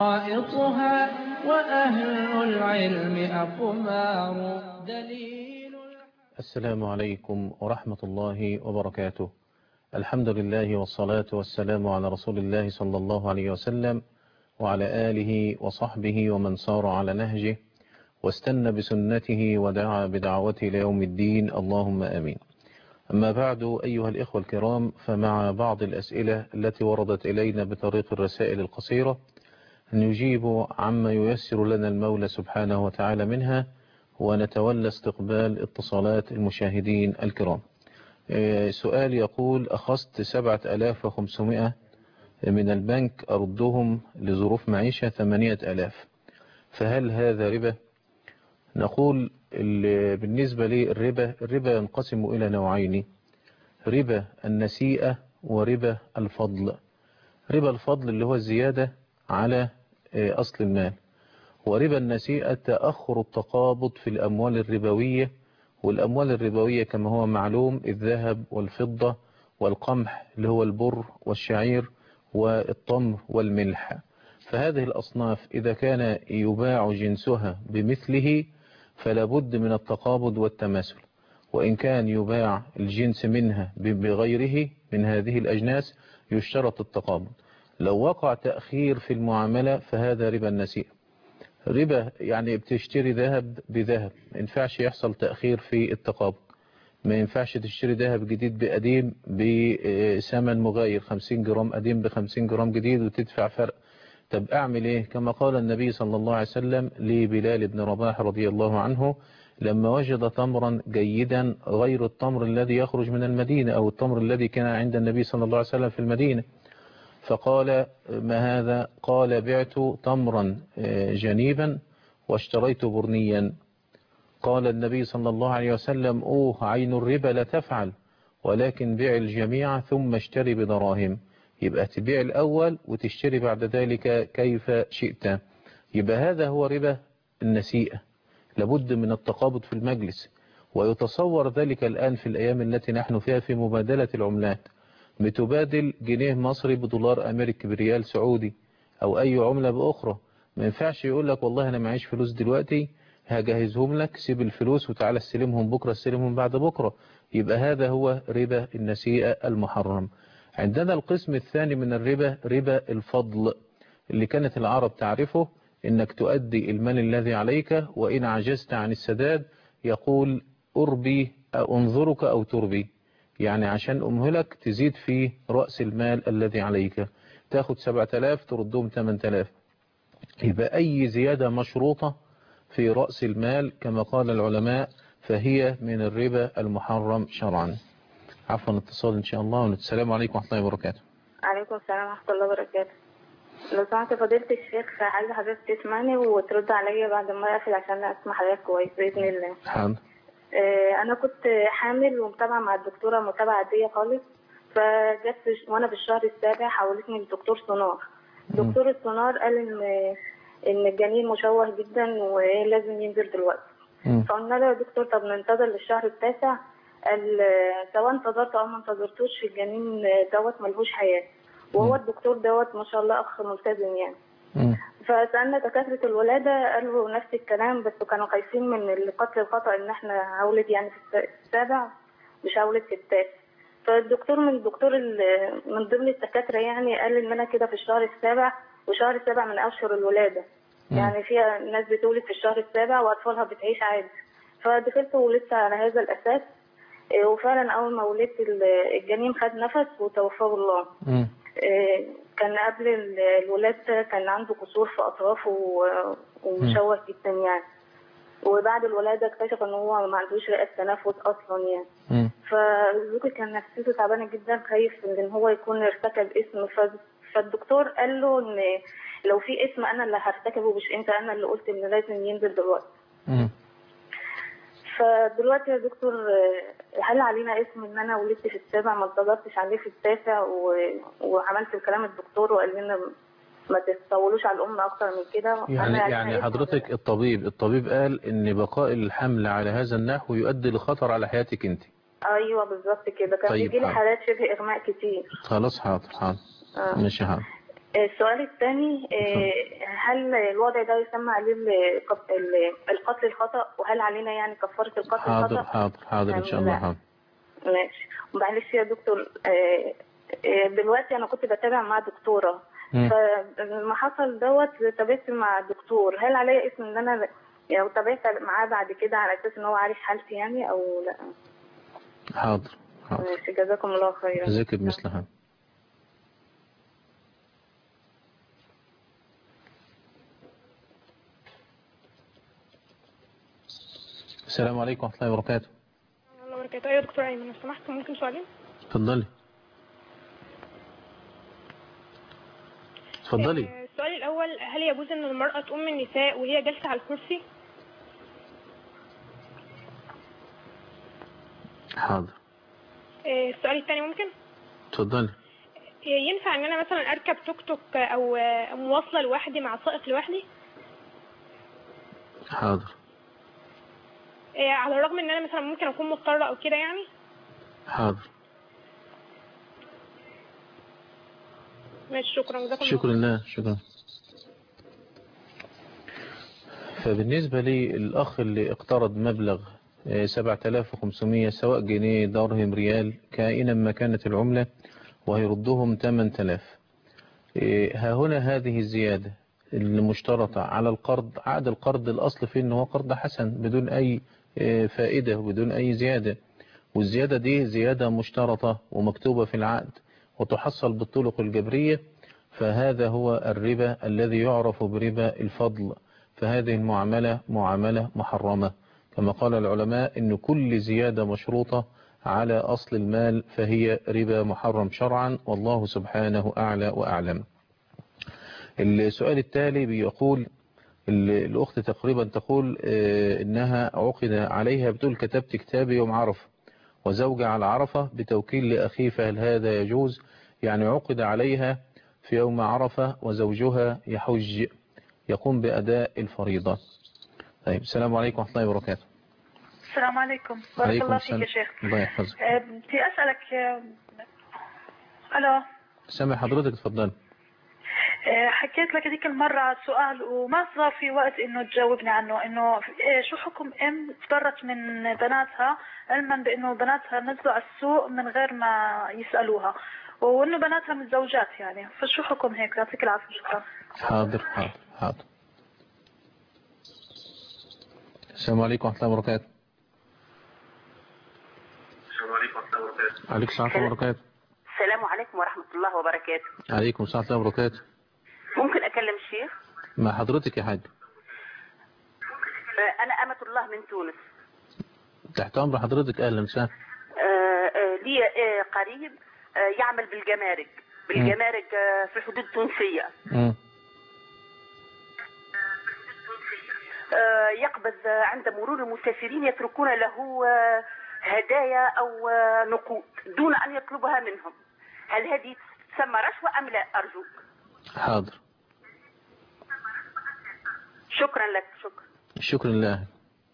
رائطها وأهل العلم أقمار دليل السلام عليكم ورحمة الله وبركاته الحمد لله والصلاة والسلام على رسول الله صلى الله عليه وسلم وعلى آله وصحبه ومن سار على نهجه واستنى بسنته ودعا بدعوته ليوم الدين اللهم آمين أما بعد أيها الإخوة الكرام فمع بعض الأسئلة التي وردت إلينا بطريق الرسائل القصيرة نجيب عما ييسر لنا المولى سبحانه وتعالى منها ونتولى استقبال اتصالات المشاهدين الكرام سؤال يقول أخذت 7500 من البنك أردهم لظروف معيشة 8000 فهل هذا ربا نقول بالنسبة للربا الربا ينقسم إلى نوعين ربا النسيئة وربا الفضل ربا الفضل اللي هو الزيادة على أصل المال وربا النسيئة تأخر التقابض في الأموال الربوية والأموال الربوية كما هو معلوم الذهب والفضة والقمح اللي هو البر والشعير والطمر والملح فهذه الأصناف إذا كان يباع جنسها بمثله فلا بد من التقابض والتماثل وإن كان يباع الجنس منها بغيره من هذه الأجناس يشترط التقابض لو وقع تأخير في المعاملة فهذا ربا النسيئة ربا يعني بتشتري ذهب بذهب ما ينفعش يحصل تأخير في التقابض ما ينفعش تشتري ذهب جديد بقديم بثمن مغاير 50 جرام قديم ب 50 جرام جديد وتدفع فرق طب اعمل ايه كما قال النبي صلى الله عليه وسلم لبلال بن رباح رضي الله عنه لما وجد تمرا جيدا غير التمر الذي يخرج من المدينة او التمر الذي كان عند النبي صلى الله عليه وسلم في المدينة فقال ما هذا قال بعت تمرا جنيبا واشتريت برنيا قال النبي صلى الله عليه وسلم اوه عين الربا لا تفعل ولكن بيع الجميع ثم اشتري بدراهم يبقى تبيع الأول وتشتري بعد ذلك كيف شئت يبقى هذا هو ربا النسيئة لابد من التقابض في المجلس ويتصور ذلك الآن في الأيام التي نحن فيها في مبادلة العملات بتبادل جنيه مصري بدولار أمريكي بريال سعودي أو أي عملة بأخرى ما ينفعش يقول لك والله أنا معيش فلوس دلوقتي هجهزهم لك سيب الفلوس وتعالى استلمهم بكرة استلمهم بعد بكرة يبقى هذا هو ربا النسيئة المحرم عندنا القسم الثاني من الربا ربا الفضل اللي كانت العرب تعرفه انك تؤدي المال الذي عليك وان عجزت عن السداد يقول اربي أو انظرك او تربي يعني عشان امهلك تزيد في رأس المال الذي عليك تاخد 7000 تردهم 8000 يبقى اي زيادة مشروطة في رأس المال كما قال العلماء فهي من الربا المحرم شرعا عفوا اتصال ان شاء الله والسلام عليكم ورحمه الله وبركاته عليكم السلام ورحمة الله وبركاته لو سمحت فضيلة الشيخ عايزة حضرتك تسمعني وترد عليا بعد ما اقفل عشان اسمع حضرتك كويس بإذن الله حاضر آه، أنا كنت حامل ومتابعة مع الدكتورة متابعة عادية خالص فجت في- وأنا في الشهر السابع حولتني لدكتور سونار دكتور السونار قال إن إن الجنين مشوه جدا ولازم ينزل دلوقتي مم. فقلنا له يا دكتور طب ننتظر للشهر التاسع قال آه، سواء انتظرت او ما انتظرتوش الجنين آه، دوت ملهوش حياه وهو الدكتور دوت ما شاء الله اخ ملتزم يعني مم. فسالنا دكاتره الولاده قالوا نفس الكلام بس كانوا خايفين من القتل الخطا ان احنا هولد يعني في الس- السابع مش هولد في التاسع فالدكتور من الدكتور ال- من ضمن الدكاتره يعني قال ان انا كده في الشهر السابع وشهر السابع من اشهر الولاده يعني فيها ناس بتولد في الشهر السابع واطفالها بتعيش عادي فدخلت وولدت على هذا الاساس إيه، وفعلا اول ما ولدت ال- الجنين خد نفس وتوفاه الله مم. إيه، كان قبل ال- الولادة كان عنده كسور في أطرافه و- ومشوه جدا يعني وبعد الولادة اكتشف إن هو ما عندوش رئة تنفس أصلا يعني مم. فزوجي كان نفسيته تعبانة جدا خايف إن هو يكون ارتكب اسم ف- فالدكتور قال له إن لو في اسم أنا اللي هرتكبه مش أنت أنا اللي قلت إن لازم ينزل دلوقتي مم. فدلوقتي يا دكتور آه، هل علينا اسم ان انا ولدت في السابع ما انتظرتش عليه في التاسع و... وعملت كلام الدكتور وقال لنا ما تطولوش على الام اكتر من كده هل يعني علينا يعني اسم حضرتك ولا الطبيب الطبيب قال ان بقاء الحمل على هذا النحو يؤدي لخطر على حياتك انت لا؟ ايوه بالظبط كده كان طيب، بيجي لي حاضر. حالات شبه اغماء كتير خلاص حاضر حاضر آه. ماشي حاضر السؤال الثاني هل الوضع ده يسمى عليه القت- ال- القتل الخطأ وهل علينا يعني كفارة القتل حاضر الخطأ؟ حاضر حاضر إن شاء الله لا. حاضر ماشي معلش يا دكتور آه، آه، دلوقتي انا كنت بتابع مع دكتوره مم. فلما حصل دوت تابعت مع الدكتور هل عليا اسم ان انا لو تابعت معاه بعد كده على اساس ان هو عارف حالتي يعني او لا حاضر حاضر ماشي جزاكم الله خيرا جزاك بمثلها السلام عليكم ورحمة الله وبركاته الله وبركاته ايوه دكتور ايمن لو سمحت ممكن سؤالين اتفضلي اتفضلي آه، السؤال الاول هل يجوز ان المراه تؤم النساء وهي جالسه على الكرسي حاضر آه، السؤال الثاني ممكن اتفضلي آه، ينفع ان انا مثلا اركب توك توك او آه، مواصله لوحدي مع سائق لوحدي حاضر آه، على الرغم ان انا مثلا ممكن اكون مضطره او كده يعني حاضر ماشي شكرا جزاكم الله شكرا لله شكرا فبالنسبة لي الأخ اللي اقترض مبلغ آه، 7500 سواء جنيه درهم ريال كائنا ما كانت العملة وهيردهم 8000 آه، ها هنا هذه الزيادة المشترطة على القرض عقد القرض الأصل فيه أنه هو قرض حسن بدون أي آه، فائدة وبدون أي زيادة والزيادة دي زيادة مشترطة ومكتوبة في العقد وتحصل بالطرق الجبرية فهذا هو الربا الذي يعرف بربا الفضل فهذه المعاملة معاملة محرمة كما قال العلماء إن كل زيادة مشروطة على أصل المال فهي ربا محرم شرعا والله سبحانه أعلى وأعلم السؤال التالي بيقول ال- الأخت تقريبا تقول آه، إنها عقد عليها بتقول كتبت كتابي يوم عرفة وزوجة على عرفة بتوكيل لأخيه فهل هذا يجوز يعني عقد عليها في يوم عرفة وزوجها يحج يقوم بأداء الفريضة طيب السلام عليكم ورحمة الله وبركاته السلام عليكم بارك عليكم الله فيك السلام يا شيخ الله يحفظك آه، بدي أسألك آه، ألو سامع حضرتك اتفضل آه، حكيت لك هذيك المرة سؤال وما صار في وقت إنه تجاوبني عنه إنه آه، شو حكم أم تبرت من بناتها علما بإنه بناتها نزلوا على السوق من غير ما يسألوها وإنه بناتها متزوجات يعني فشو حكم هيك يعطيك العافية شكرا حاضر حاضر حاضر السلام عليكم ورحمة الله وبركاته السلام عليكم ورحمة الله وبركاته عليكم السلام ورحمة الله وبركاته السلام عليكم ورحمة الله وبركاته عليكم السلام ورحمة الله وبركاته ممكن أكلم الشيخ مع حضرتك يا حاج آه، أنا أمة الله من تونس تحت أمر حضرتك أهلا وسهلا آه، آه، لي آه، قريب آه، يعمل بالجمارك بالجمارك آه، في الحدود التونسية مم. آه، يقبض آه، عند مرور المسافرين يتركون له آه، هدايا أو آه، نقود دون أن يطلبها منهم هل هذه تسمى رشوة أم لا أرجوك حاضر شكرا لك شكرا شكرا لله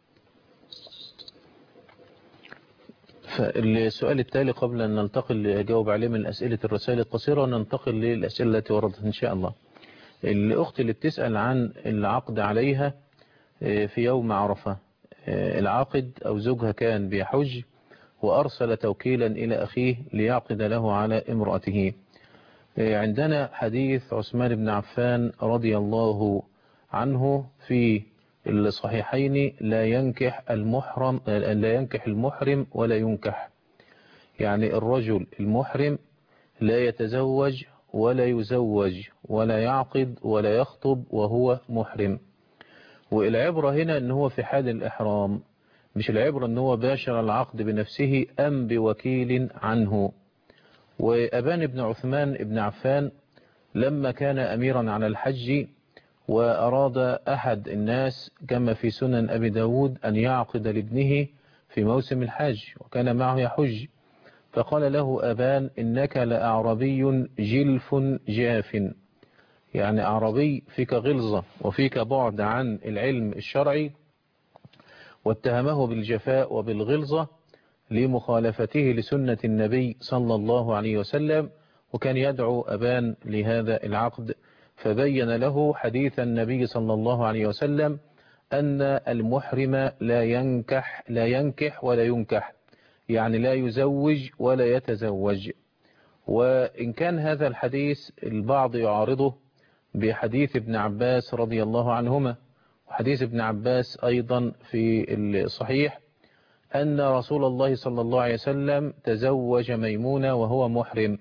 فالسؤال التالي قبل أن ننتقل لأجاوب عليه من أسئلة الرسائل القصيرة ننتقل للأسئلة التي وردت إن شاء الله الأخت اللي بتسأل عن العقد عليها آه، في يوم عرفة آه، العاقد أو زوجها كان بيحج وأرسل توكيلا إلى أخيه ليعقد له على امرأته آه، عندنا حديث عثمان بن عفان رضي الله عنه في الصحيحين لا ينكح المحرم لا ينكح المحرم ولا ينكح يعني الرجل المحرم لا يتزوج ولا يزوج ولا يعقد ولا يخطب وهو محرم والعبرة هنا ان هو في حال الإحرام مش العبرة ان هو باشر العقد بنفسه أم بوكيل عنه وأبان بن عثمان بن عفان لما كان أميرا على الحج وأراد أحد الناس كما في سنن أبي داود أن يعقد لابنه في موسم الحج وكان معه يحج فقال له أبان إنك لأعربي جلف جاف يعني أعربي فيك غلظة وفيك بعد عن العلم الشرعي واتهمه بالجفاء وبالغلظة لمخالفته لسنة النبي صلى الله عليه وسلم وكان يدعو أبان لهذا العقد فبين له حديث النبي صلى الله عليه وسلم أن المحرم لا ينكح لا ينكح ولا ينكح يعني لا يزوج ولا يتزوج وإن كان هذا الحديث البعض يعارضه بحديث ابن عباس رضي الله عنهما وحديث ابن عباس أيضا في الصحيح أن رسول الله صلى الله عليه وسلم تزوج ميمونة وهو محرم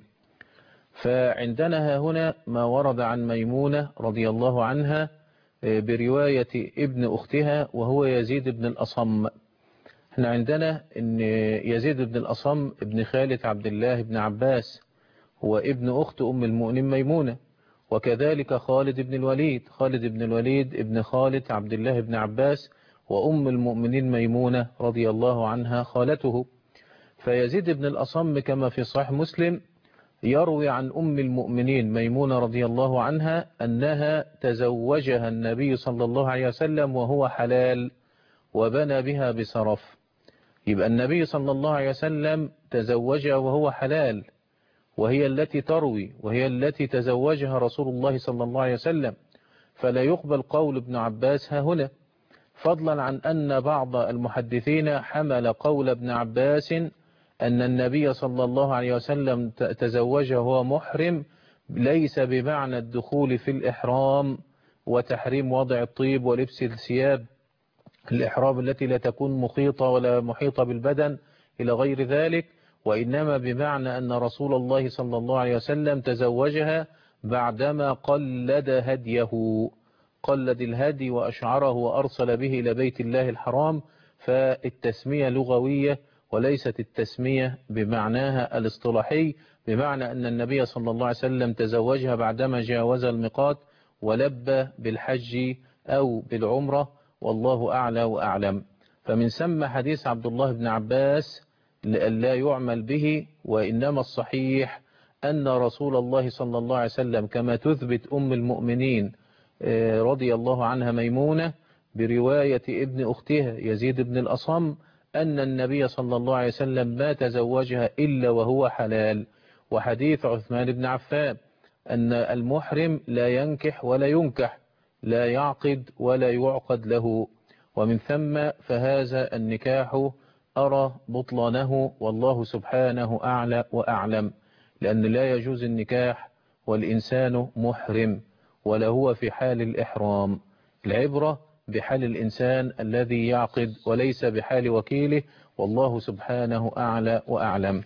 فعندنا هنا ما ورد عن ميمونة رضي الله عنها برواية ابن أختها وهو يزيد بن الأصم احنا عندنا ان يزيد بن الأصم ابن خالة عبد الله بن عباس هو ابن أخت أم المؤمنين ميمونة وكذلك خالد بن الوليد خالد بن الوليد ابن خالد عبد الله بن عباس وأم المؤمنين ميمونة رضي الله عنها خالته فيزيد بن الأصم كما في صحيح مسلم يروي عن أم المؤمنين ميمونة رضي الله عنها أنها تزوجها النبي صلى الله عليه وسلم وهو حلال وبنى بها بصرف يبقى النبي صلى الله عليه وسلم تزوجها وهو حلال وهي التي تروي وهي التي تزوجها رسول الله صلى الله عليه وسلم فلا يقبل قول ابن عباس ها هنا فضلا عن أن بعض المحدثين حمل قول ابن عباس أن النبي صلى الله عليه وسلم تزوجه وهو محرم ليس بمعنى الدخول في الإحرام وتحريم وضع الطيب ولبس الثياب الإحرام التي لا تكون مخيطة ولا محيطة بالبدن إلى غير ذلك وإنما بمعنى أن رسول الله صلى الله عليه وسلم تزوجها بعدما قلد هديه قلد الهدي وأشعره وأرسل به إلى بيت الله الحرام فالتسمية لغوية وليست التسمية بمعناها الاصطلاحي بمعنى أن النبي صلى الله عليه وسلم تزوجها بعدما جاوز الميقات ولبى بالحج أو بالعمرة والله أعلى وأعلم فمن ثم حديث عبد الله بن عباس لا يعمل به وإنما الصحيح أن رسول الله صلى الله عليه وسلم كما تثبت أم المؤمنين رضي الله عنها ميمونة برواية ابن أختها يزيد بن الأصم أن النبي صلى الله عليه وسلم ما تزوجها إلا وهو حلال وحديث عثمان بن عفان أن المحرم لا ينكح ولا ينكح لا يعقد ولا يعقد له ومن ثم فهذا النكاح أرى بطلانه والله سبحانه أعلى وأعلم لأن لا يجوز النكاح والإنسان محرم ولا هو في حال الإحرام العبرة بحال الإنسان الذي يعقد وليس بحال وكيله والله سبحانه أعلى وأعلم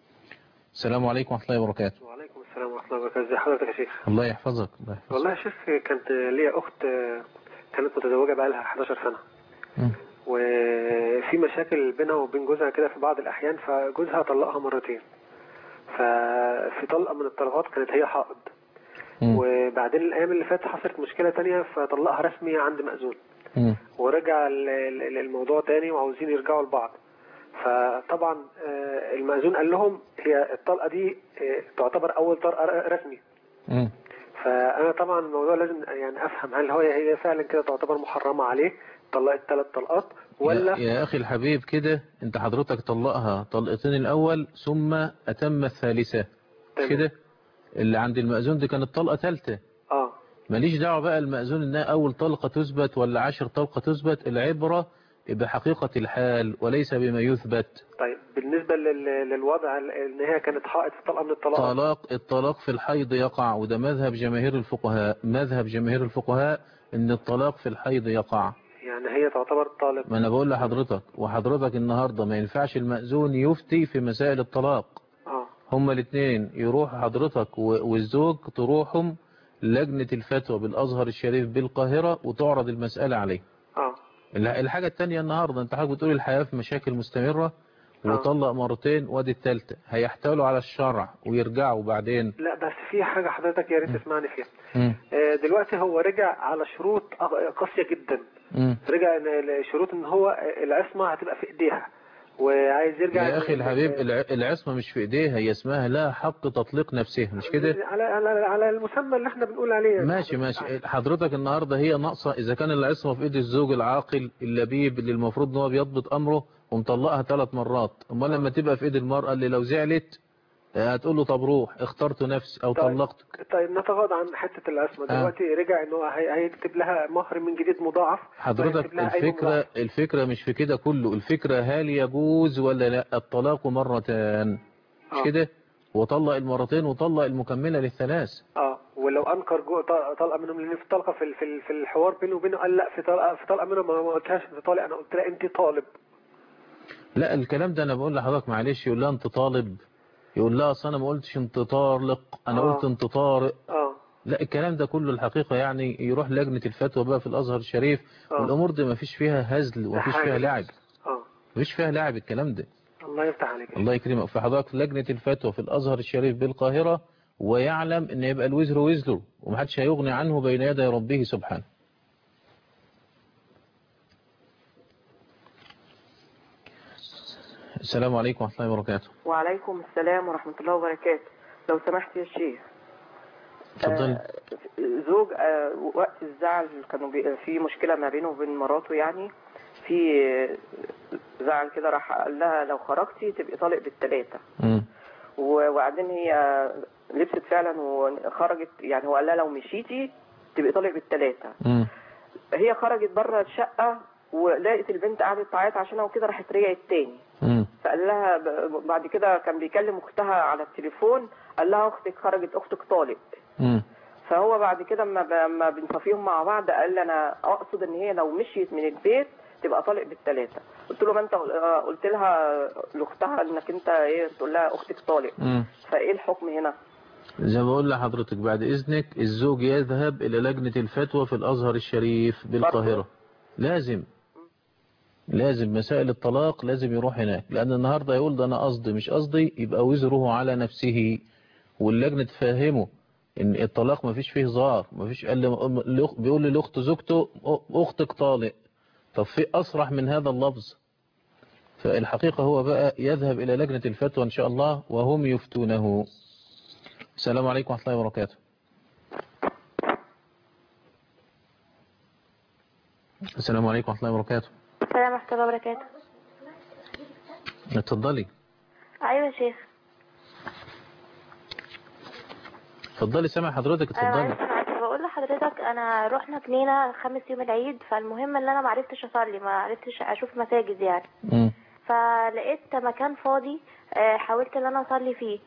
السلام عليكم ورحمة الله وبركاته وعليكم السلام ورحمة الله وبركاته ازي حضرتك يا شيخ الله يحفظك الله يحفظك والله يا شيخ كانت ليا أخت كانت متزوجة بقى لها 11 سنة مم. وفي مشاكل بينها وبين جوزها كده في بعض الأحيان فجوزها طلقها مرتين ففي طلقة من الطلقات كانت هي حائض مم. وبعدين الأيام اللي فاتت حصلت مشكلة تانية فطلقها رسمي عند مأذون مم. ورجع ال- ال- الموضوع تاني وعاوزين يرجعوا لبعض فطبعا آه، المأذون قال لهم هي الطلقة دي آه، تعتبر أول طلقة ر- رسمي مم. فأنا طبعا الموضوع لازم يعني أفهم هل هو هي فعلا كده تعتبر محرمة عليه طلقت ثلاث طلقات ولا يا, يا أخي الحبيب كده أنت حضرتك طلقها طلقتين الأول ثم أتم الثالثة مش تمام. كده اللي عند المأذون دي كانت طلقة ثالثة اه ماليش دعوة بقى المأذون انها اول طلقة تثبت ولا عشر طلقة تثبت العبرة بحقيقة الحال وليس بما يثبت طيب بالنسبة لل- للوضع ال- ان هي كانت حائط في طلقة من الطلاق طلاق الطلاق في الحيض يقع وده مذهب جماهير الفقهاء مذهب جماهير الفقهاء ان الطلاق في الحيض يقع يعني هي تعتبر طالب ما انا بقول لحضرتك وحضرتك النهاردة ما ينفعش المأذون يفتي في مسائل الطلاق اه هما الاثنين يروح حضرتك و- والزوج تروحهم لجنة الفتوى بالأزهر الشريف بالقاهرة وتعرض المسألة عليه اه الح- الحاجة التانية النهاردة انت حضرتك بتقول الحياة في مشاكل مستمرة وطلق مرتين وادي التالتة هيحتالوا على الشرع ويرجعوا بعدين لا بس في حاجة حضرتك يا ريت تسمعني فيها مم. آه، دلوقتي هو رجع على شروط أغ- قاسية جدا مم. رجع ل- لشروط ان هو العصمة هتبقى في ايديها وعايز يرجع يا أخي الحبيب الع- العصمة مش في إيديها هي اسمها لا حق تطليق نفسها مش كده على على على المسمى اللي احنا بنقول عليه ماشي ماشي حضرتك النهاردة هي ناقصة إذا كان العصمة في إيد الزوج العاقل اللبيب اللي المفروض إن هو بيضبط أمره ومطلقها ثلاث مرات أمال لما تبقى في إيد المرأة اللي لو زعلت هتقول له طب روح اخترت نفسي او طيب. طلقتك طيب نتغاضى عن حته العصمه آه. دلوقتي رجع ان هو هي- هيكتب لها مهر من جديد مضاعف حضرتك وهيكتب لها أي الفكرة مضاعف. الفكرة مش في كده كله الفكرة هل يجوز ولا لا الطلاق مرتان مش آه. كده وطلق المرتين وطلق المكملة للثلاث اه ولو انكر جو ط- طلقه منهم لان في طلقه في ال- في ال- في الحوار بينه وبينه قال لا في طلقه في طلقه منهم ما ما قلتهاش انت طالق انا قلت لها انت طالب لا الكلام ده انا بقول لحضرتك معلش يقول لها انت طالب يقول لها اصل انا ما قلتش انت طارق انا آه. قلت انت طارق اه لا الكلام ده كله الحقيقة يعني يروح لجنة الفتوى بقى في الازهر الشريف آه. والامور دي ما فيش فيها هزل وما فيش حاجة. فيها لعب اه ما فيش فيها لعب الكلام ده الله يفتح عليك الله يكرمك فحضرتك لجنة الفتوى في الأزهر الشريف بالقاهرة ويعلم ان يبقى الوزر وزره ومحدش هيغني عنه بين يدي ربه سبحانه السلام عليكم ورحمة الله وبركاته وعليكم السلام ورحمة الله وبركاته لو سمحت يا شيخ اتفضل آه، زوج آه، وقت الزعل كانوا بي- في مشكلة ما بينه وبين مراته يعني في آه، زعل كده راح قال لها لو خرجتي تبقي طالق بالثلاثة مم. وبعدين هي لبست فعلا وخرجت يعني هو قال لها لو مشيتي تبقي طالق بالثلاثة مم. هي خرجت بره الشقة ولقيت البنت قعدت تعيط عشانها وكده راحت رجعت تاني مم. فقال لها ب- بعد كده كان بيكلم اختها على التليفون قال لها اختك خرجت اختك طالق مم. فهو بعد كده اما ب- اما بنصفيهم مع بعض قال لي انا اقصد ان هي لو مشيت من البيت تبقى طالق بالثلاثه قلت له ما انت آه، قلت لها لاختها انك انت ايه تقول لها اختك طالق مم. فايه الحكم هنا زي ما بقول لحضرتك بعد إذنك الزوج يذهب إلى لجنة الفتوى في الأزهر الشريف بالقاهرة لازم لازم مسائل الطلاق لازم يروح هناك لأن النهاردة يقول ده أنا قصدي مش قصدي يبقى وزره على نفسه واللجنة تفهمه إن الطلاق ما فيش فيه ظاهر ما فيش قال لي بيقول لي لأخت زوجته أختك طالق طب في أصرح من هذا اللفظ فالحقيقة هو بقى يذهب إلى لجنة الفتوى إن شاء الله وهم يفتونه السلام عليكم ورحمة الله وبركاته السلام عليكم ورحمة الله وبركاته السلام ورحمة الله وبركاته اتفضلي أيوة يا شيخ اتفضلي سامع حضرتك أنا اتفضلي معلش أنا عايزة بقول لحضرتك أنا رحنا جنينة خمس يوم العيد فالمهم إن أنا معرفتش أصلي ما عرفتش أشوف مساجد يعني مم. فلقيت مكان فاضي آه، حاولت إن أنا أصلي فيه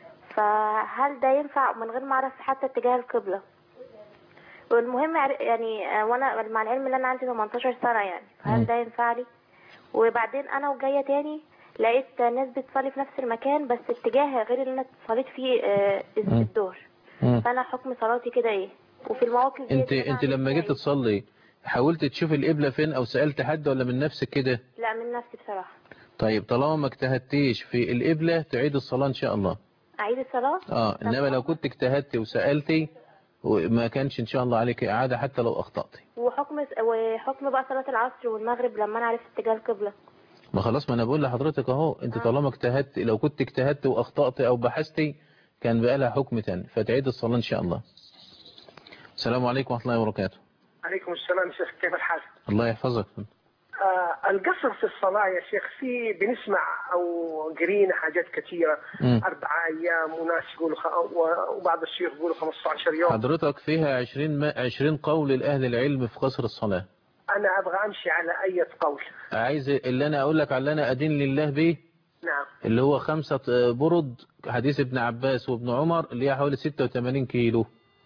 فهل ده ينفع من غير ما أعرف حتى اتجاه القبلة والمهم عر- يعني آه، وانا مع العلم ان انا عندي 18 سنة يعني مم. فهل ده ينفع لي وبعدين انا وجاية تاني لقيت ناس بتصلي في نفس المكان بس اتجاه غير اللي انا صليت فيه آه، مم. الدور مم. فانا حكم صلاتي كده ايه وفي المواقف دي انت انت لما جيت تصلي حاولت تشوف القبلة فين او سألت حد ولا من نفسك كده لا من نفسي بصراحة طيب طالما ما اجتهدتيش في القبلة تعيد الصلاة ان شاء الله اعيد الصلاة اه انما لو كنت اجتهدتي وسألتي وما كانش ان شاء الله عليك اعادة حتى لو اخطأتي وحكم وحكم بقى صلاة العصر والمغرب لما انا عرفت اتجاه القبلة ما خلاص ما انا بقول لحضرتك اهو انت طالما اجتهدت لو كنت اجتهدت واخطأت او بحثتي كان بقى لها حكم تاني فتعيد الصلاة ان شاء الله السلام عليكم ورحمة الله وبركاته عليكم السلام شيخ كيف الحال؟ الله يحفظك آه القصر في الصلاة يا شيخ في بنسمع أو قرينا حاجات كثيرة مم. أربعة أيام وناس يقولوا خ... و- وبعض الشيوخ يقولوا 15 يوم حضرتك فيها 20 ما 20 قول لأهل العلم في قصر الصلاة أنا أبغى أمشي على أي قول عايز اللي انا اقول لك على اللي انا ادين لله به نعم اللي هو خمسة برد حديث ابن عباس وابن عمر اللي هي حوالي 86 كيلو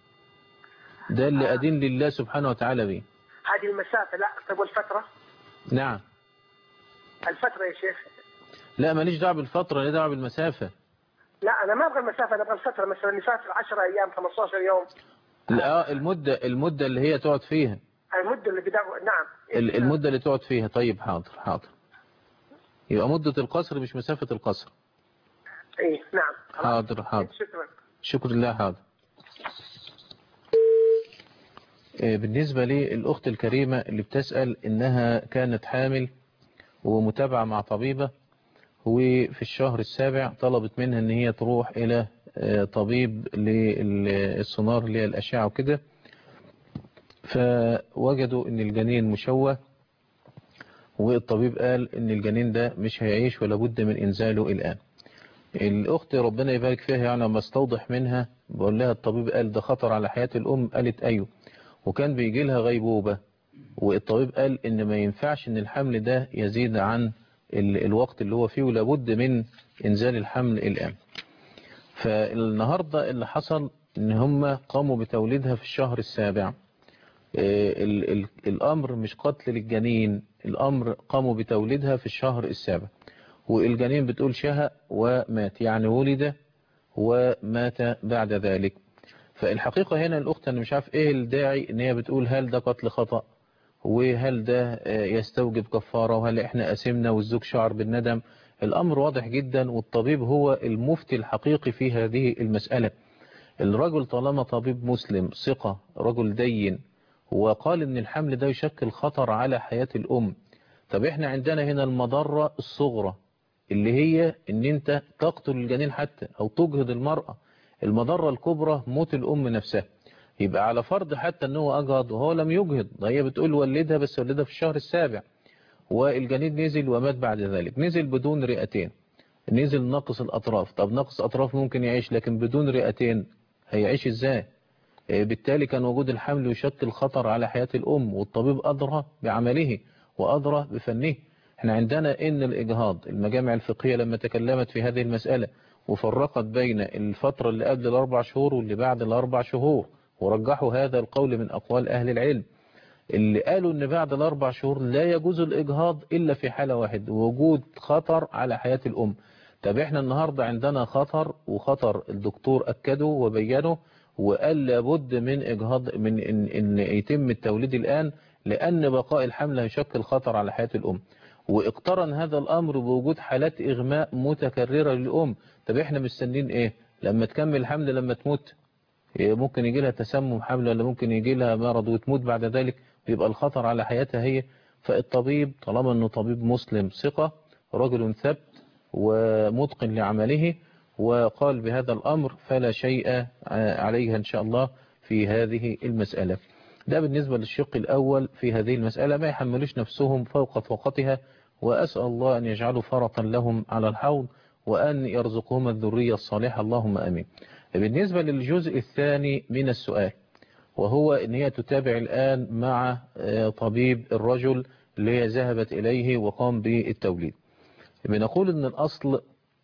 ده اللي ادين لله سبحانه وتعالى به هذه المسافة لا طب والفترة نعم الفترة يا شيخ لا ماليش دعوه بالفترة ليه دعوه بالمسافة لا أنا ما أبغى المسافة أنا أبغى الفترة مثلا نسافر 10 أيام 15 يوم لا المدة المدة اللي هي تقعد فيها المدة اللي بدأ نعم ال- المدة اللي تقعد فيها طيب حاضر حاضر يبقى مدة القصر مش مسافة القصر إيه نعم حاضر حاضر شكرا شكر الله حاضر آه، بالنسبة للأخت الكريمة اللي بتسأل إنها كانت حامل ومتابعة مع طبيبة وفي الشهر السابع طلبت منها إن هي تروح إلى آه، طبيب للسونار اللي هي الأشعة وكده فوجدوا إن الجنين مشوه والطبيب قال إن الجنين ده مش هيعيش ولا بد من إنزاله الآن الأخت ربنا يبارك فيها يعني لما استوضح منها بقول لها الطبيب قال ده خطر على حياة الأم قالت أيوه وكان بيجي لها غيبوبة والطبيب قال إن ما ينفعش إن الحمل ده يزيد عن ال- الوقت اللي هو فيه ولابد من إنزال الحمل الآن فالنهاردة اللي حصل إن هم قاموا بتوليدها في الشهر السابع آه، ال- ال- الأمر مش قتل للجنين الأمر قاموا بتوليدها في الشهر السابع والجنين بتقول شهق ومات يعني ولد ومات بعد ذلك فالحقيقة هنا الأخت أنا مش عارف إيه الداعي إن هي بتقول هل ده قتل خطأ وهل ده آه، يستوجب كفارة وهل إحنا أسمنا والزوج شعر بالندم الأمر واضح جدا والطبيب هو المفتي الحقيقي في هذه المسألة الرجل طالما طبيب مسلم ثقة رجل دين وقال ان الحمل ده يشكل خطر على حياة الام طب احنا عندنا هنا المضرة الصغرى اللي هي ان انت تقتل الجنين حتى او تجهض المرأة المضرة الكبرى موت الام نفسها يبقى على فرض حتى ان هو اجهض وهو لم يجهض ده هي بتقول ولدها بس ولدها في الشهر السابع والجنين نزل ومات بعد ذلك نزل بدون رئتين نزل ناقص الاطراف طب ناقص اطراف ممكن يعيش لكن بدون رئتين هيعيش ازاي آه، بالتالي كان وجود الحمل يشكل خطر على حياة الأم والطبيب أدرى بعمله وأدرى بفنه احنا عندنا ان الإجهاض المجامع الفقهية لما تكلمت في هذه المسألة وفرقت بين الفترة اللي قبل الأربع شهور واللي بعد الأربع شهور ورجحوا هذا القول من أقوال أهل العلم اللي قالوا ان بعد الأربع شهور لا يجوز الإجهاض إلا في حالة واحد وجود خطر على حياة الأم طب احنا النهاردة عندنا خطر وخطر الدكتور أكده وبينه وقال لابد من إجهاض من إن, إن يتم التوليد الآن لأن بقاء الحمل هيشكل خطر على حياة الأم واقترن هذا الأمر بوجود حالات إغماء متكررة للأم طب احنا مستنين إيه لما تكمل الحمل لما تموت إيه ممكن يجي لها تسمم حمل ولا ممكن يجي لها مرض وتموت بعد ذلك بيبقى الخطر على حياتها هي فالطبيب طالما أنه طبيب مسلم ثقة رجل ثبت ومتقن لعمله وقال بهذا الأمر فلا شيء عليها إن شاء الله في هذه المسألة ده بالنسبة للشق الأول في هذه المسألة ما يحملوش نفسهم فوق طاقتها وأسأل الله أن يجعلوا فرطا لهم على الحوض وأن يرزقهم الذرية الصالحة اللهم أمين بالنسبة للجزء الثاني من السؤال وهو أن هي تتابع الآن مع طبيب الرجل اللي هي ذهبت إليه وقام بالتوليد بنقول أن الأصل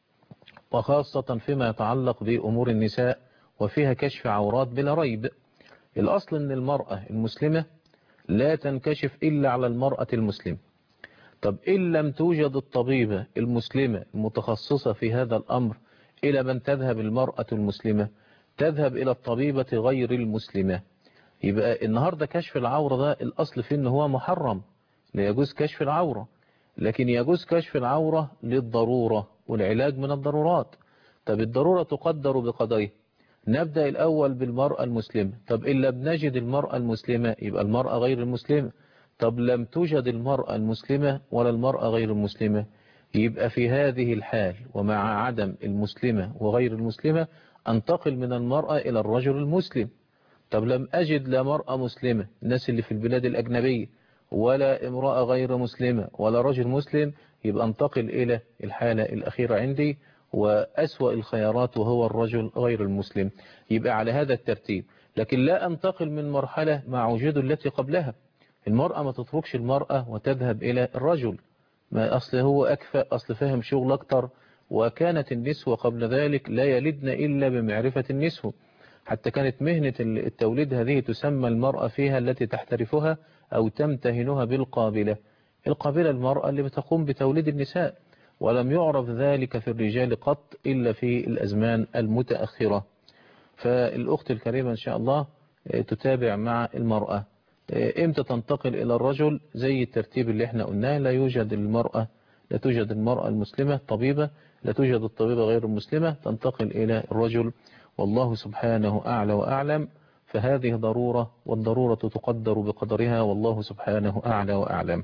وخاصة فيما يتعلق بأمور النساء وفيها كشف عورات بلا ريب الأصل أن المرأة المسلمة لا تنكشف إلا على المرأة المسلمة طب إن لم توجد الطبيبة المسلمة المتخصصة في هذا الأمر إلى من تذهب المرأة المسلمة تذهب إلى الطبيبة غير المسلمة يبقى النهاردة كشف العورة ده الأصل فيه أنه هو محرم لا يجوز كشف العورة لكن يجوز كشف العورة للضرورة والعلاج من الضرورات طب الضرورة تقدر بقدره نبدأ الأول بالمرأة المسلمة طب إن لم نجد المرأة المسلمة يبقى المرأة غير المسلمة طب لم توجد المرأة المسلمة ولا المرأة غير المسلمة يبقى في هذه الحال ومع عدم المسلمة وغير المسلمة انتقل من المرأة إلى الرجل المسلم طب لم أجد لا مرأة مسلمة الناس اللي في البلاد الأجنبية ولا امرأة غير مسلمة ولا رجل مسلم يبقى انتقل إلى الحالة الأخيرة عندي وأسوأ الخيارات وهو الرجل غير المسلم يبقى على هذا الترتيب لكن لا أنتقل من مرحلة مع وجود التي قبلها المرأة ما تتركش المرأة وتذهب إلى الرجل ما أصل هو أكفأ أصل فهم شغل أكتر وكانت النسوة قبل ذلك لا يلدن إلا بمعرفة النسوة حتى كانت مهنة التوليد هذه تسمى المرأة فيها التي تحترفها أو تمتهنها بالقابلة القابلة المرأة اللي بتقوم بتوليد النساء ولم يعرف ذلك في الرجال قط إلا في الأزمان المتأخرة فالأخت الكريمة إن شاء الله تتابع مع المرأة إمتى تنتقل إلى الرجل زي الترتيب اللي احنا قلناه لا يوجد المرأة لا توجد المرأة المسلمة طبيبة لا توجد الطبيبة غير المسلمة تنتقل إلى الرجل والله سبحانه أعلى وأعلم فهذه ضرورة والضرورة تقدر بقدرها والله سبحانه أعلى وأعلم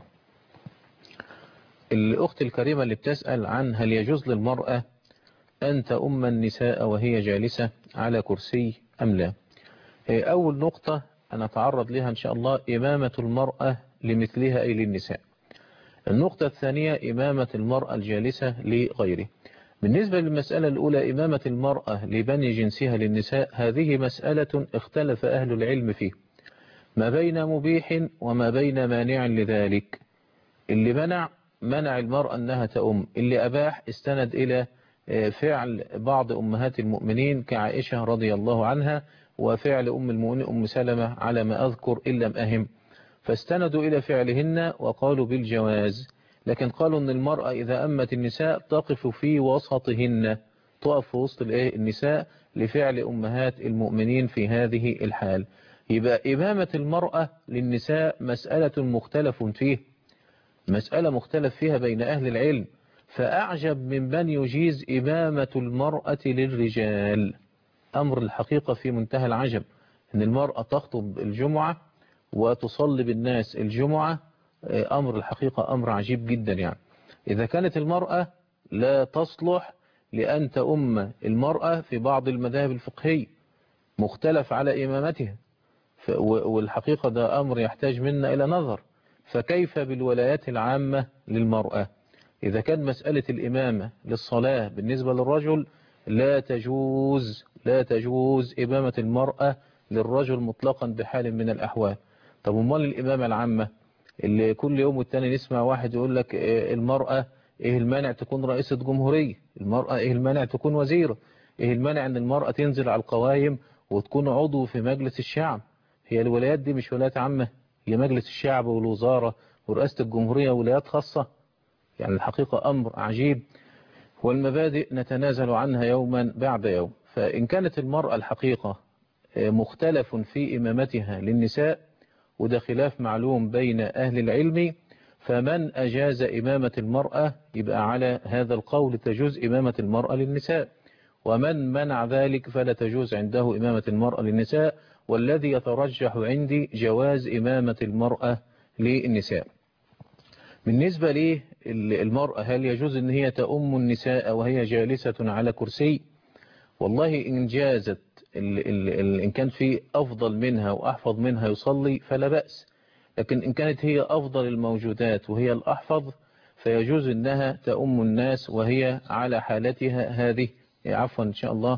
الأخت الكريمة اللي بتسأل عن هل يجوز للمرأة أن تأم النساء وهي جالسة على كرسي أم لا أول نقطة أنا أتعرض لها إن شاء الله إمامة المرأة لمثلها أي للنساء النقطة الثانية إمامة المرأة الجالسة لغيره بالنسبة للمسألة الأولى إمامة المرأة لبني جنسها للنساء هذه مسألة اختلف أهل العلم فيه ما بين مبيح وما بين مانع لذلك اللي منع منع المرأة أنها تأم اللي أباح استند إلى فعل بعض أمهات المؤمنين كعائشة رضي الله عنها وفعل أم المؤمنين أم سلمة على ما أذكر إن لم أهم فاستندوا إلى فعلهن وقالوا بالجواز لكن قالوا أن المرأة إذا أمت النساء تقف في وسطهن تقف في وسط النساء لفعل أمهات المؤمنين في هذه الحال يبقى إمامة المرأة للنساء مسألة مختلف فيه مسألة مختلف فيها بين أهل العلم فأعجب من من يجيز إمامة المرأة للرجال أمر الحقيقة في منتهى العجب أن المرأة تخطب الجمعة وتصلي بالناس الجمعة أمر الحقيقة أمر عجيب جدا يعني إذا كانت المرأة لا تصلح لأن تأم المرأة في بعض المذاهب الفقهية مختلف على إمامتها والحقيقة ده أمر يحتاج منا إلى نظر فكيف بالولايات العامة للمرأة إذا كان مسألة الإمامة للصلاة بالنسبة للرجل لا تجوز لا تجوز إمامة المرأة للرجل مطلقا بحال من الأحوال طب امال الإمامة العامة اللي كل يوم والتاني نسمع واحد يقول لك المرأة ايه المانع تكون رئيسة جمهورية المرأة ايه المانع تكون وزيرة ايه المانع ان المرأة تنزل على القوائم وتكون عضو في مجلس الشعب هي الولايات دي مش ولايات عامة هي مجلس الشعب والوزارة ورئاسة الجمهورية ولايات خاصة يعني الحقيقة أمر عجيب والمبادئ نتنازل عنها يوما بعد يوم فإن كانت المرأة الحقيقة مختلف في إمامتها للنساء وده خلاف معلوم بين أهل العلم فمن أجاز إمامة المرأة يبقى على هذا القول تجوز إمامة المرأة للنساء ومن منع ذلك فلا تجوز عنده إمامة المرأة للنساء والذي يترجح عندي جواز إمامة المرأة للنساء بالنسبة لي المرأة هل يجوز أن هي تأم النساء وهي جالسة على كرسي والله إن جازت ال ال ال إن كان في أفضل منها وأحفظ منها يصلي فلا بأس لكن إن كانت هي أفضل الموجودات وهي الأحفظ فيجوز أنها تأم الناس وهي على حالتها هذه عفوا إن شاء الله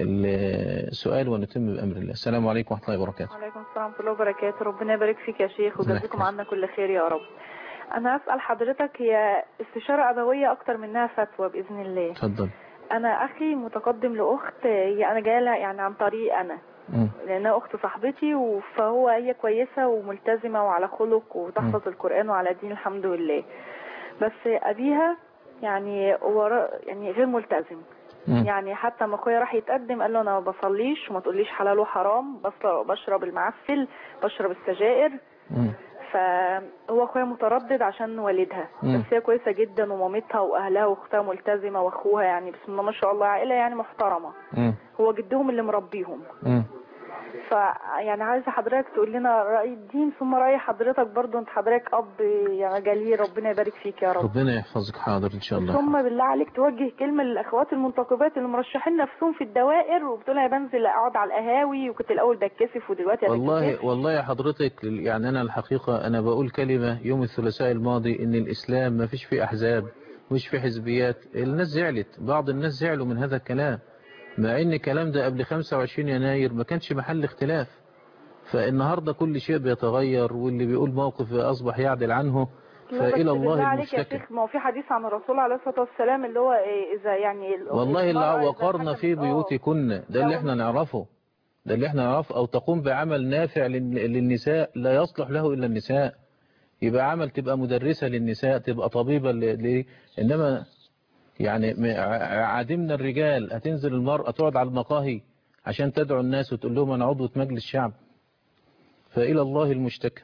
السؤال ونتم بأمر الله السلام عليكم ورحمة الله وبركاته وعليكم السلام ورحمة الله وبركاته ربنا يبارك فيك يا شيخ ويجزيكم عنا كل خير يا رب أنا أسأل حضرتك هي استشارة أبوية أكتر منها فتوى بإذن الله اتفضل أنا أخي متقدم لأخت هي أنا جاية لها يعني عن طريق أنا لأنها أخت صاحبتي فهو هي كويسة وملتزمة وعلى خلق وتحفظ القرآن وعلى دين الحمد لله بس أبيها يعني ورا يعني غير ملتزم يعني حتى ما اخويا راح يتقدم قال له انا ما بصليش وما تقوليش حلال وحرام بشرب المعسل بشرب السجائر فهو اخويا متردد عشان والدها بس هي كويسه جدا ومامتها واهلها واختها ملتزمه واخوها يعني بسم الله ما شاء الله عائله يعني محترمه هو جدهم اللي مربيهم فيعني عايزه حضرتك تقول لنا راي الدين ثم راي حضرتك برضو انت حضرتك اب يعني جليل ربنا يبارك فيك يا رب ربنا يحفظك حاضر ان شاء الله ثم بالله عليك توجه كلمه للاخوات المنتقبات اللي مرشحين نفسهم في الدوائر وبتقول انا بنزل اقعد على القهاوي وكنت الاول بتكسف ودلوقتي والله بتكسف. والله يا حضرتك يعني انا الحقيقه انا بقول كلمه يوم الثلاثاء الماضي ان الاسلام ما فيش فيه احزاب مش في حزبيات الناس زعلت بعض الناس زعلوا من هذا الكلام مع ان الكلام ده قبل 25 يناير ما كانش محل اختلاف فالنهاردة كل شيء بيتغير واللي بيقول موقف أصبح يعدل عنه فإلى الله المشتكى يا شيخ ما هو في حديث عن الرسول عليه الصلاة والسلام اللي هو إيه إذا يعني والله اللي وقرنا في بيوتكن ده اللي احنا نعرفه ده اللي احنا نعرفه أو تقوم بعمل نافع للنساء لا يصلح له إلا النساء يبقى عمل تبقى مدرسة للنساء تبقى طبيبة ل... إنما يعني عدمنا الرجال هتنزل المرأة تقعد على المقاهي عشان تدعو الناس وتقول لهم أنا عضوة مجلس شعب فإلى الله المشتكى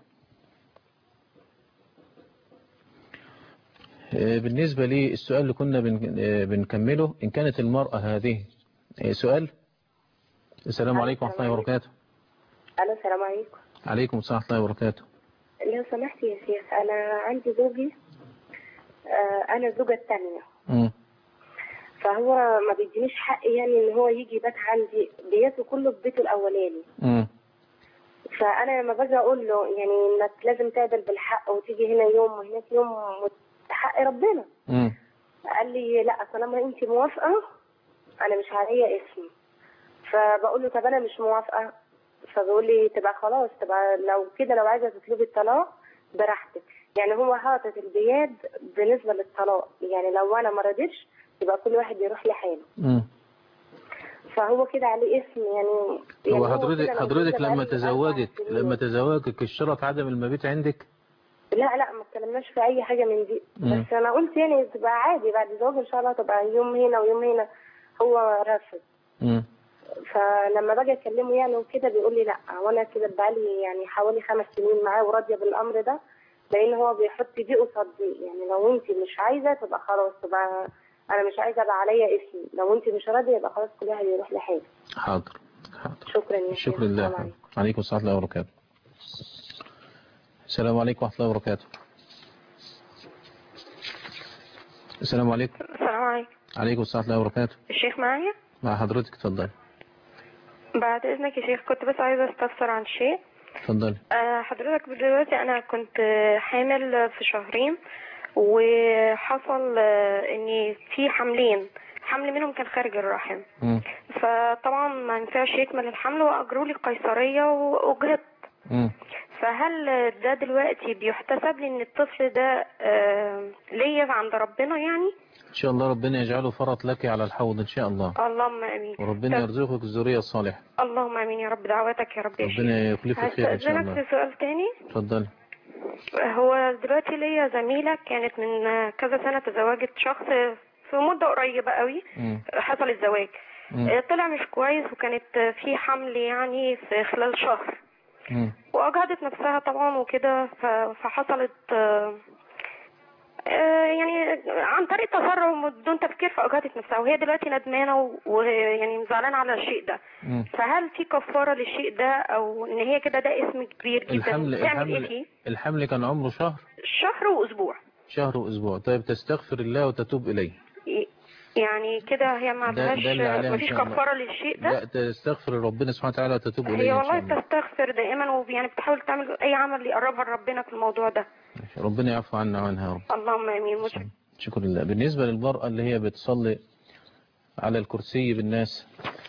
بالنسبة لي السؤال اللي كنا بنكمله إن كانت المرأة هذه سؤال السلام عليكم ورحمة الله وبركاته ألو السلام عليكم عليكم السلام ورحمة الله وبركاته لو سمحت يا شيخ أنا عندي زوجي أنا الزوجة الثانية فهو ما بيدينيش حق يعني إن هو يجي يبات عندي بيته كله في بيته الأولاني م. فانا لما باجي اقول له يعني انك لازم تعدل بالحق وتيجي هنا يوم وهناك يوم حق ربنا م. قال لي لا طالما انت موافقه انا مش عليا اسم فبقول له طب انا مش موافقه فبيقول لي تبقى خلاص تبقى لو كده لو عايزه تطلبي الطلاق براحتك يعني هو حاطط البياد بالنسبه للطلاق يعني لو انا ما رضيتش يبقى كل واحد يروح لحاله مم. فهو كده عليه اسم يعني, يعني هو كده حضرتك لو حضرتك كده لما بقالي تزوجت أربع سنين. لما تزوجك اشترط عدم المبيت عندك لا لا ما اتكلمناش في اي حاجه من دي مم. بس انا قلت يعني تبقى عادي بعد الزواج ان شاء الله تبقى يوم هنا ويوم هنا هو رافض مم. فلما باجي اكلمه يعني وكده بيقول لي لا وانا كده بقالي يعني حوالي خمس سنين معاه وراضيه بالامر ده لان هو بيحط دي قصاد دي يعني لو انت مش عايزه تبقى خلاص تبقى انا مش عايزه ابقى عليا اسمي لو انت مش راضيه يبقى خلاص كل واحد يروح لحاله حاضر حاضر شكرا يا شكرا شيخ. لله السلام عليكم. عليكم السلام ورحمة الله وبركاته السلام عليكم ورحمة الله وبركاته السلام عليكم السلام عليكم عليكم السلام ورحمة الله وبركاته الشيخ معايا مع حضرتك اتفضل بعد اذنك يا شيخ كنت بس عايزه استفسر عن شيء اتفضل آه، حضرتك دلوقتي انا كنت آه، حامل في شهرين وحصل آه، اني في حملين حمل منهم كان خارج الرحم مم. فطبعا ما ينفعش يكمل الحمل واجروا لي قيصريه واجهضت مم. فهل ده دلوقتي بيحتسب لي ان الطفل ده آه، ليا عند ربنا يعني ان شاء الله ربنا يجعله فرط لك على الحوض ان شاء الله اللهم امين وربنا طب- يرزقك الذرية الصالحة اللهم امين يا رب دعواتك يا رب يا شيخ ربنا يخلفك خير ان شاء هستأذنك الله في سؤال تاني اتفضل هو دلوقتي ليا زميلة كانت من كذا سنة تزوجت شخص في مدة قريبة قوي مم. حصل الزواج مم. آه، طلع مش كويس وكانت في حمل يعني في خلال شهر مم. وأجهدت نفسها طبعا وكده ف- فحصلت آه، آه، يعني عن طريق تسرع بدون تفكير فأجهدت نفسها وهي دلوقتي ندمانة و- ويعني زعلانة على الشيء ده مم. فهل في كفارة للشيء ده أو إن هي كده ده اسم كبير جدا الحمل تعمل إيه الحمل فيه؟ الحمل كان عمره شهر شهر وأسبوع شهر واسبوع طيب تستغفر الله وتتوب اليه يعني كده هي ما ده- ده اللي عليها عندهاش إن مفيش شاء الله. كفارة للشيء ده لا تستغفر ربنا سبحانه وتعالى وتتوب اليه هي ان شاء والله الله تستغفر دائما ويعني بتحاول تعمل اي عمل يقربها لربنا في الموضوع ده ربنا يعفو عنا وعنها يا رب اللهم امين مش شكرا لله بالنسبة للمرأة اللي هي بتصلي على الكرسي بالناس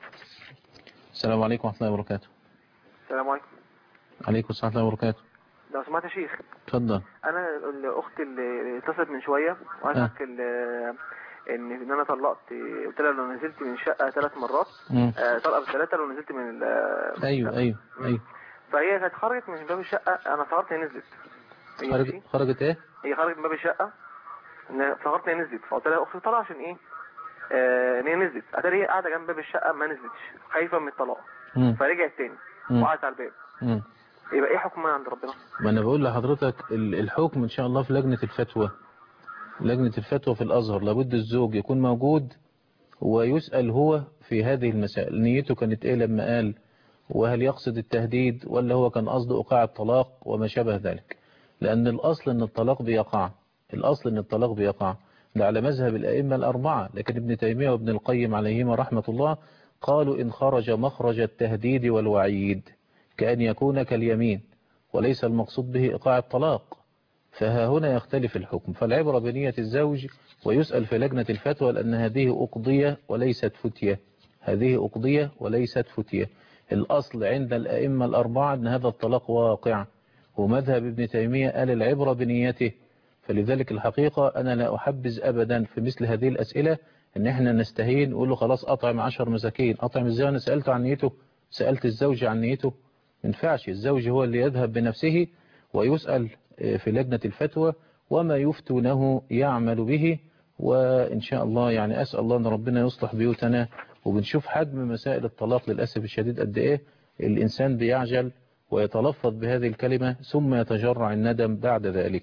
السلام عليكم ورحمة الله وبركاته السلام عليكم عليكم السلام ورحمة الله وبركاته لو سمعت يا شيخ اتفضل انا الاخت اللي اتصلت من شويه وعايز آه. احكي ال- ان ان انا طلقت قلت لها لو نزلت من الشقه ثلاث مرات مم. آه، طلقه بثلاثه لو نزلت من ال- ايوه ايوه ايوه فهي كانت خرجت من باب الشقه انا افتكرت هي نزلت هي خرجت ماشي. خرجت ايه هي خرجت من باب الشقه إن افتكرت هي نزلت فقلت لها اختي طلع عشان ايه آه، ان هي نزلت اتاري هي قاعده جنب باب الشقه ما نزلتش خايفه من الطلاق مم. فرجعت تاني مم. وقعدت على الباب مم. يبقى ايه حكمها عند ربنا ما انا بقول لحضرتك ال- الحكم ان شاء الله في لجنة الفتوى لجنة الفتوى في الازهر لابد الزوج يكون موجود ويسأل هو في هذه المسائل نيته كانت ايه لما قال وهل يقصد التهديد ولا هو كان قصده ايقاع الطلاق وما شابه ذلك لان الاصل ان الطلاق بيقع الاصل ان الطلاق بيقع ده على مذهب الائمة الاربعة لكن ابن تيمية وابن القيم عليهما رحمة الله قالوا ان خرج مخرج التهديد والوعيد كأن يكون كاليمين وليس المقصود به إيقاع الطلاق فها هنا يختلف الحكم فالعبرة بنية الزوج ويسأل في لجنة الفتوى لأن هذه أقضية وليست فتية هذه أقضية وليست فتية الأصل عند الأئمة الأربعة أن هذا الطلاق واقع ومذهب ابن تيمية قال العبرة بنيته فلذلك الحقيقة أنا لا أحبذ أبدا في مثل هذه الأسئلة أن احنا نستهين نقول له خلاص أطعم عشر مساكين أطعم إزاي أنا سألته عن نيته سألت الزوج عن نيته ما ينفعش الزوج هو اللي يذهب بنفسه ويسأل في لجنة الفتوى وما يفتونه يعمل به وإن شاء الله يعني أسأل الله أن ربنا يصلح بيوتنا وبنشوف حجم مسائل الطلاق للأسف الشديد قد إيه الإنسان بيعجل ويتلفظ بهذه الكلمة ثم يتجرع الندم بعد ذلك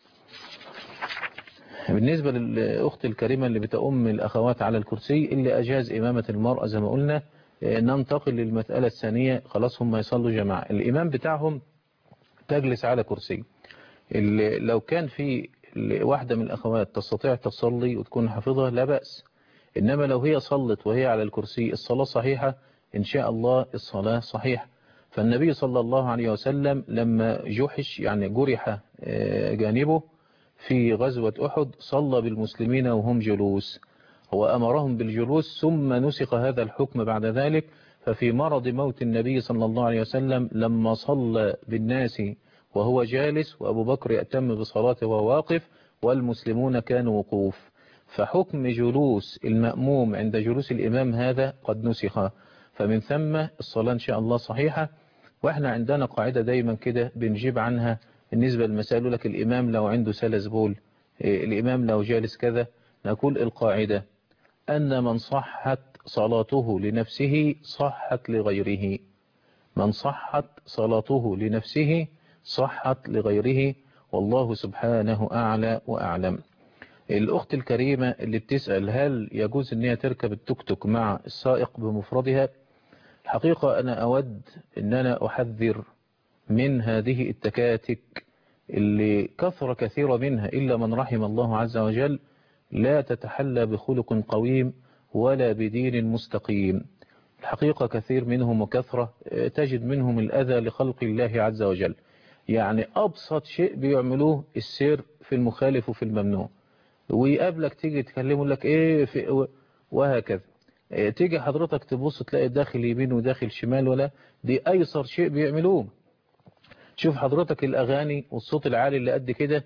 بالنسبة للأخت الكريمة اللي بتأم الأخوات على الكرسي اللي أجاز إمامة المرأة زي ما قلنا ننتقل للمسألة الثانية خلاص هم يصلوا جماعة الإمام بتاعهم تجلس على كرسي لو كان في واحدة من الأخوات تستطيع تصلي وتكون حافظة لا بأس إنما لو هي صلت وهي على الكرسي الصلاة صحيحة إن شاء الله الصلاة صحيحة فالنبي صلى الله عليه وسلم لما جحش يعني جرح جانبه في غزوة أحد صلى بالمسلمين وهم جلوس هو أمرهم بالجلوس ثم نسخ هذا الحكم بعد ذلك ففي مرض موت النبي صلى الله عليه وسلم لما صلى بالناس وهو جالس وأبو بكر يأتم بصلاته وهو واقف والمسلمون كانوا وقوف فحكم جلوس المأموم عند جلوس الإمام هذا قد نسخ فمن ثم الصلاة إن شاء الله صحيحة وإحنا عندنا قاعدة دايما كده بنجيب عنها بالنسبة للمسائل لك الإمام لو عنده سلس بول الإمام لو جالس كذا نقول القاعدة أن من صحت صلاته لنفسه صحت لغيره من صحت صلاته لنفسه صحت لغيره والله سبحانه أعلى وأعلم الأخت الكريمة اللي بتسأل هل يجوز أن هي تركب التوك توك مع السائق بمفردها الحقيقة أنا أود أن أنا أحذر من هذه التكاتك اللي كثر كثير منها إلا من رحم الله عز وجل لا تتحلى بخلق قويم ولا بدين مستقيم الحقيقة كثير منهم وكثرة تجد منهم الأذى لخلق الله عز وجل يعني أبسط شيء بيعملوه السير في المخالف وفي الممنوع ويقابلك تيجي تكلمه لك ايه في وهكذا تيجي حضرتك تبص تلاقي داخل يمين وداخل شمال ولا دي ايسر شيء بيعملوه شوف حضرتك الاغاني والصوت العالي اللي قد كده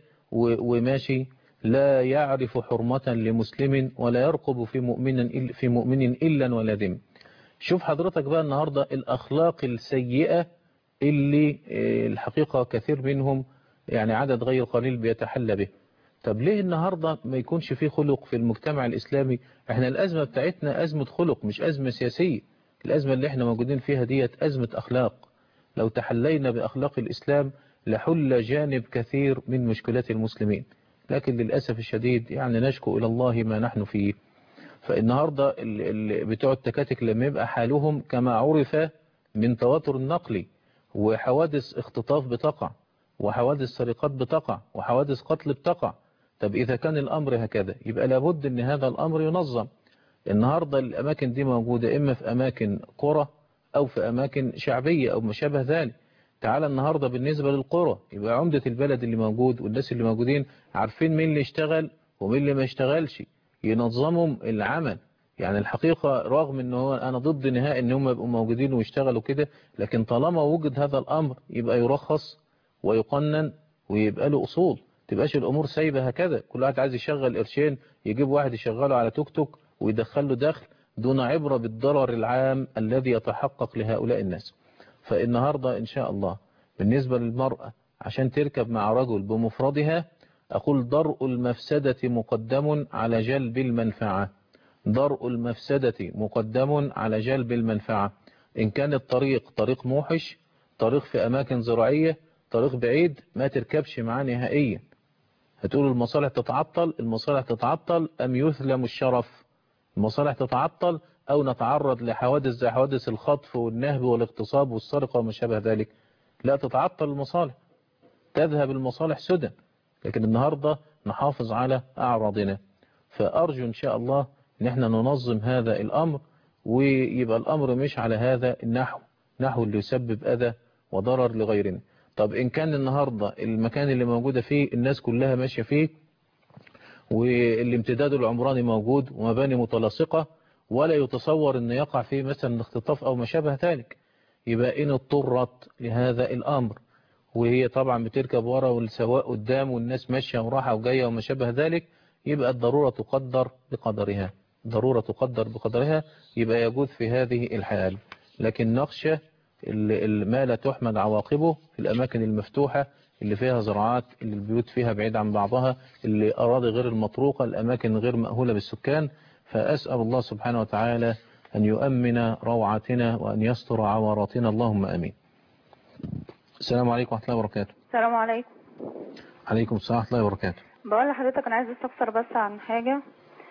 وماشي لا يعرف حرمة لمسلم ولا يرقب في مؤمن في مؤمن الا ولا ذم شوف حضرتك بقى النهاردة الاخلاق السيئة اللي الحقيقة كثير منهم يعني عدد غير قليل بيتحلى به طب ليه النهاردة ما يكونش فيه خلق في المجتمع الإسلامي احنا الأزمة بتاعتنا أزمة خلق مش أزمة سياسية الأزمة اللي احنا موجودين فيها ديت أزمة أخلاق لو تحلينا بأخلاق الإسلام لحل جانب كثير من مشكلات المسلمين لكن للأسف الشديد يعني نشكو إلى الله ما نحن فيه فالنهاردة بتوع التكاتك لما يبقى حالهم كما عرف من تواتر النقل وحوادث اختطاف بتقع وحوادث سرقات بتقع وحوادث قتل بتقع طب إذا كان الأمر هكذا يبقى لابد أن هذا الأمر ينظم النهاردة الأماكن دي موجودة إما في أماكن قرى أو في أماكن شعبية أو ما شابه ذلك تعالى النهاردة بالنسبة للقرى يبقى عمدة البلد اللي موجود والناس اللي موجودين عارفين مين اللي يشتغل ومين اللي ما يشتغلش ينظمهم العمل يعني الحقيقة رغم ان هو انا ضد نهائي ان هم يبقوا موجودين ويشتغلوا كده لكن طالما وجد هذا الامر يبقى يرخص ويقنن ويبقى له اصول تبقاش الامور سايبه هكذا كل واحد عايز يشغل قرشين يجيب واحد يشغله على توك توك ويدخل له دخل دون عبرة بالضرر العام الذي يتحقق لهؤلاء الناس فالنهاردة إن شاء الله بالنسبة للمرأة عشان تركب مع رجل بمفردها أقول درء المفسدة مقدم على جلب المنفعة درء المفسدة مقدم على جلب المنفعة إن كان الطريق طريق موحش طريق في أماكن زراعية طريق بعيد ما تركبش معاه نهائيا هتقول المصالح تتعطل المصالح تتعطل أم يثلم الشرف المصالح تتعطل أو نتعرض لحوادث زي حوادث الخطف والنهب والاغتصاب والسرقة وما شابه ذلك لا تتعطل المصالح تذهب المصالح سدى لكن النهاردة نحافظ على أعراضنا فأرجو إن شاء الله إن احنا ننظم هذا الأمر ويبقى الأمر مش على هذا النحو نحو اللي يسبب أذى وضرر لغيرنا طب إن كان النهاردة المكان اللي موجودة فيه الناس كلها ماشية فيه والامتداد العمراني موجود ومباني متلاصقة ولا يتصور أن يقع فيه مثلا اختطاف أو ما شابه ذلك يبقى إن اضطرت لهذا الأمر وهي طبعا بتركب ورا والسواق قدام والناس ماشية وراحة وجاية وما شابه ذلك يبقى الضرورة تقدر بقدرها ضرورة تقدر بقدرها يبقى يجوز في هذه الحال لكن نخشى ما لا تحمد عواقبه في الأماكن المفتوحة اللي فيها زراعات اللي البيوت فيها بعيد عن بعضها اللي أراضي غير المطروقة الأماكن غير مأهولة بالسكان فأسأل الله سبحانه وتعالى أن يؤمن روعاتنا وأن يستر عوراتنا اللهم أمين السلام عليكم ورحمة الله وبركاته السلام عليكم عليكم السلام ورحمة الله وبركاته بقول لحضرتك انا عايز استفسر بس عن حاجة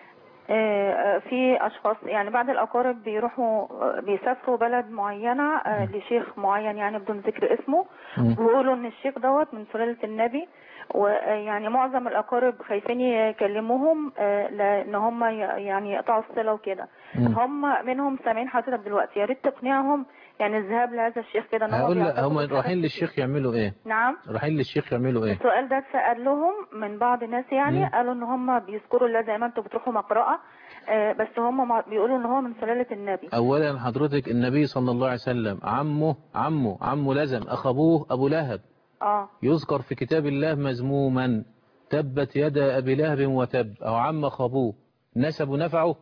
في اشخاص يعني بعض الاقارب بيروحوا بيسافروا بلد معينة لشيخ معين يعني بدون ذكر اسمه ويقولوا ان الشيخ دوت من سلالة النبي ويعني معظم الاقارب خايفين يكلموهم لان هم يعني يقطعوا الصلة وكده هم منهم سامعين حضرتك دلوقتي يا ريت تقنعهم يعني الذهاب لهذا الشيخ كده ان هو هقول لك بيعتقد هم الحاجات رايحين دي. للشيخ يعملوا ايه نعم رايحين للشيخ يعملوا ايه السؤال ده اتسأل لهم من بعض الناس يعني مم. قالوا ان هم بيذكروا الله زي ما انتوا بتروحوا مقرأة آه، بس هم مع- بيقولوا ان هو من سلالة النبي اولا حضرتك النبي صلى الله عليه وسلم عمه عمه عمه لزم اخ ابوه ابو لهب اه يذكر في كتاب الله مذموما تبت يدا ابي لهب وتب او عم اخ ابوه نسب نفعه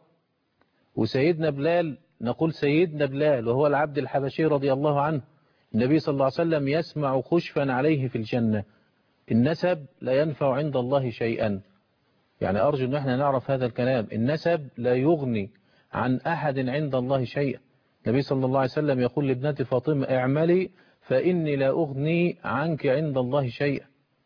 وسيدنا بلال نقول سيدنا بلال وهو العبد الحبشي رضي الله عنه النبي صلى الله عليه وسلم يسمع خشفا عليه في الجنة النسب لا ينفع عند الله شيئا يعني أرجو أن احنا نعرف هذا الكلام النسب لا يغني عن أحد عند الله شيئا النبي صلى الله عليه وسلم يقول لابنة فاطمة اعملي فإني لا أغني عنك عند الله شيئا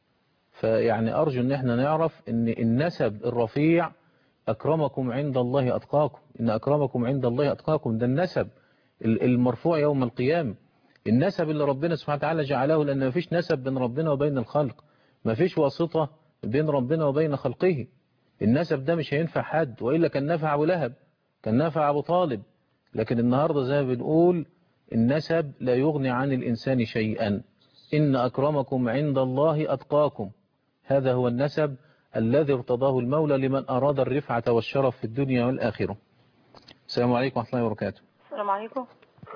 فيعني أرجو أن احنا نعرف أن النسب الرفيع أكرمكم عند الله أتقاكم إن أكرمكم عند الله أتقاكم ده النسب المرفوع يوم القيامة النسب اللي ربنا سبحانه وتعالى جعله لأن ما فيش نسب بين ربنا وبين الخلق ما فيش واسطة بين ربنا وبين خلقه النسب ده مش هينفع حد وإلا كان نفع أبو لهب كان نفع أبو طالب لكن النهاردة زي ما بنقول النسب لا يغني عن الإنسان شيئا إن أكرمكم عند الله أتقاكم هذا هو النسب الذي ارتضاه المولى لمن أراد الرفعة والشرف في الدنيا والآخرة السلام عليكم ورحمة الله وبركاته السلام عليكم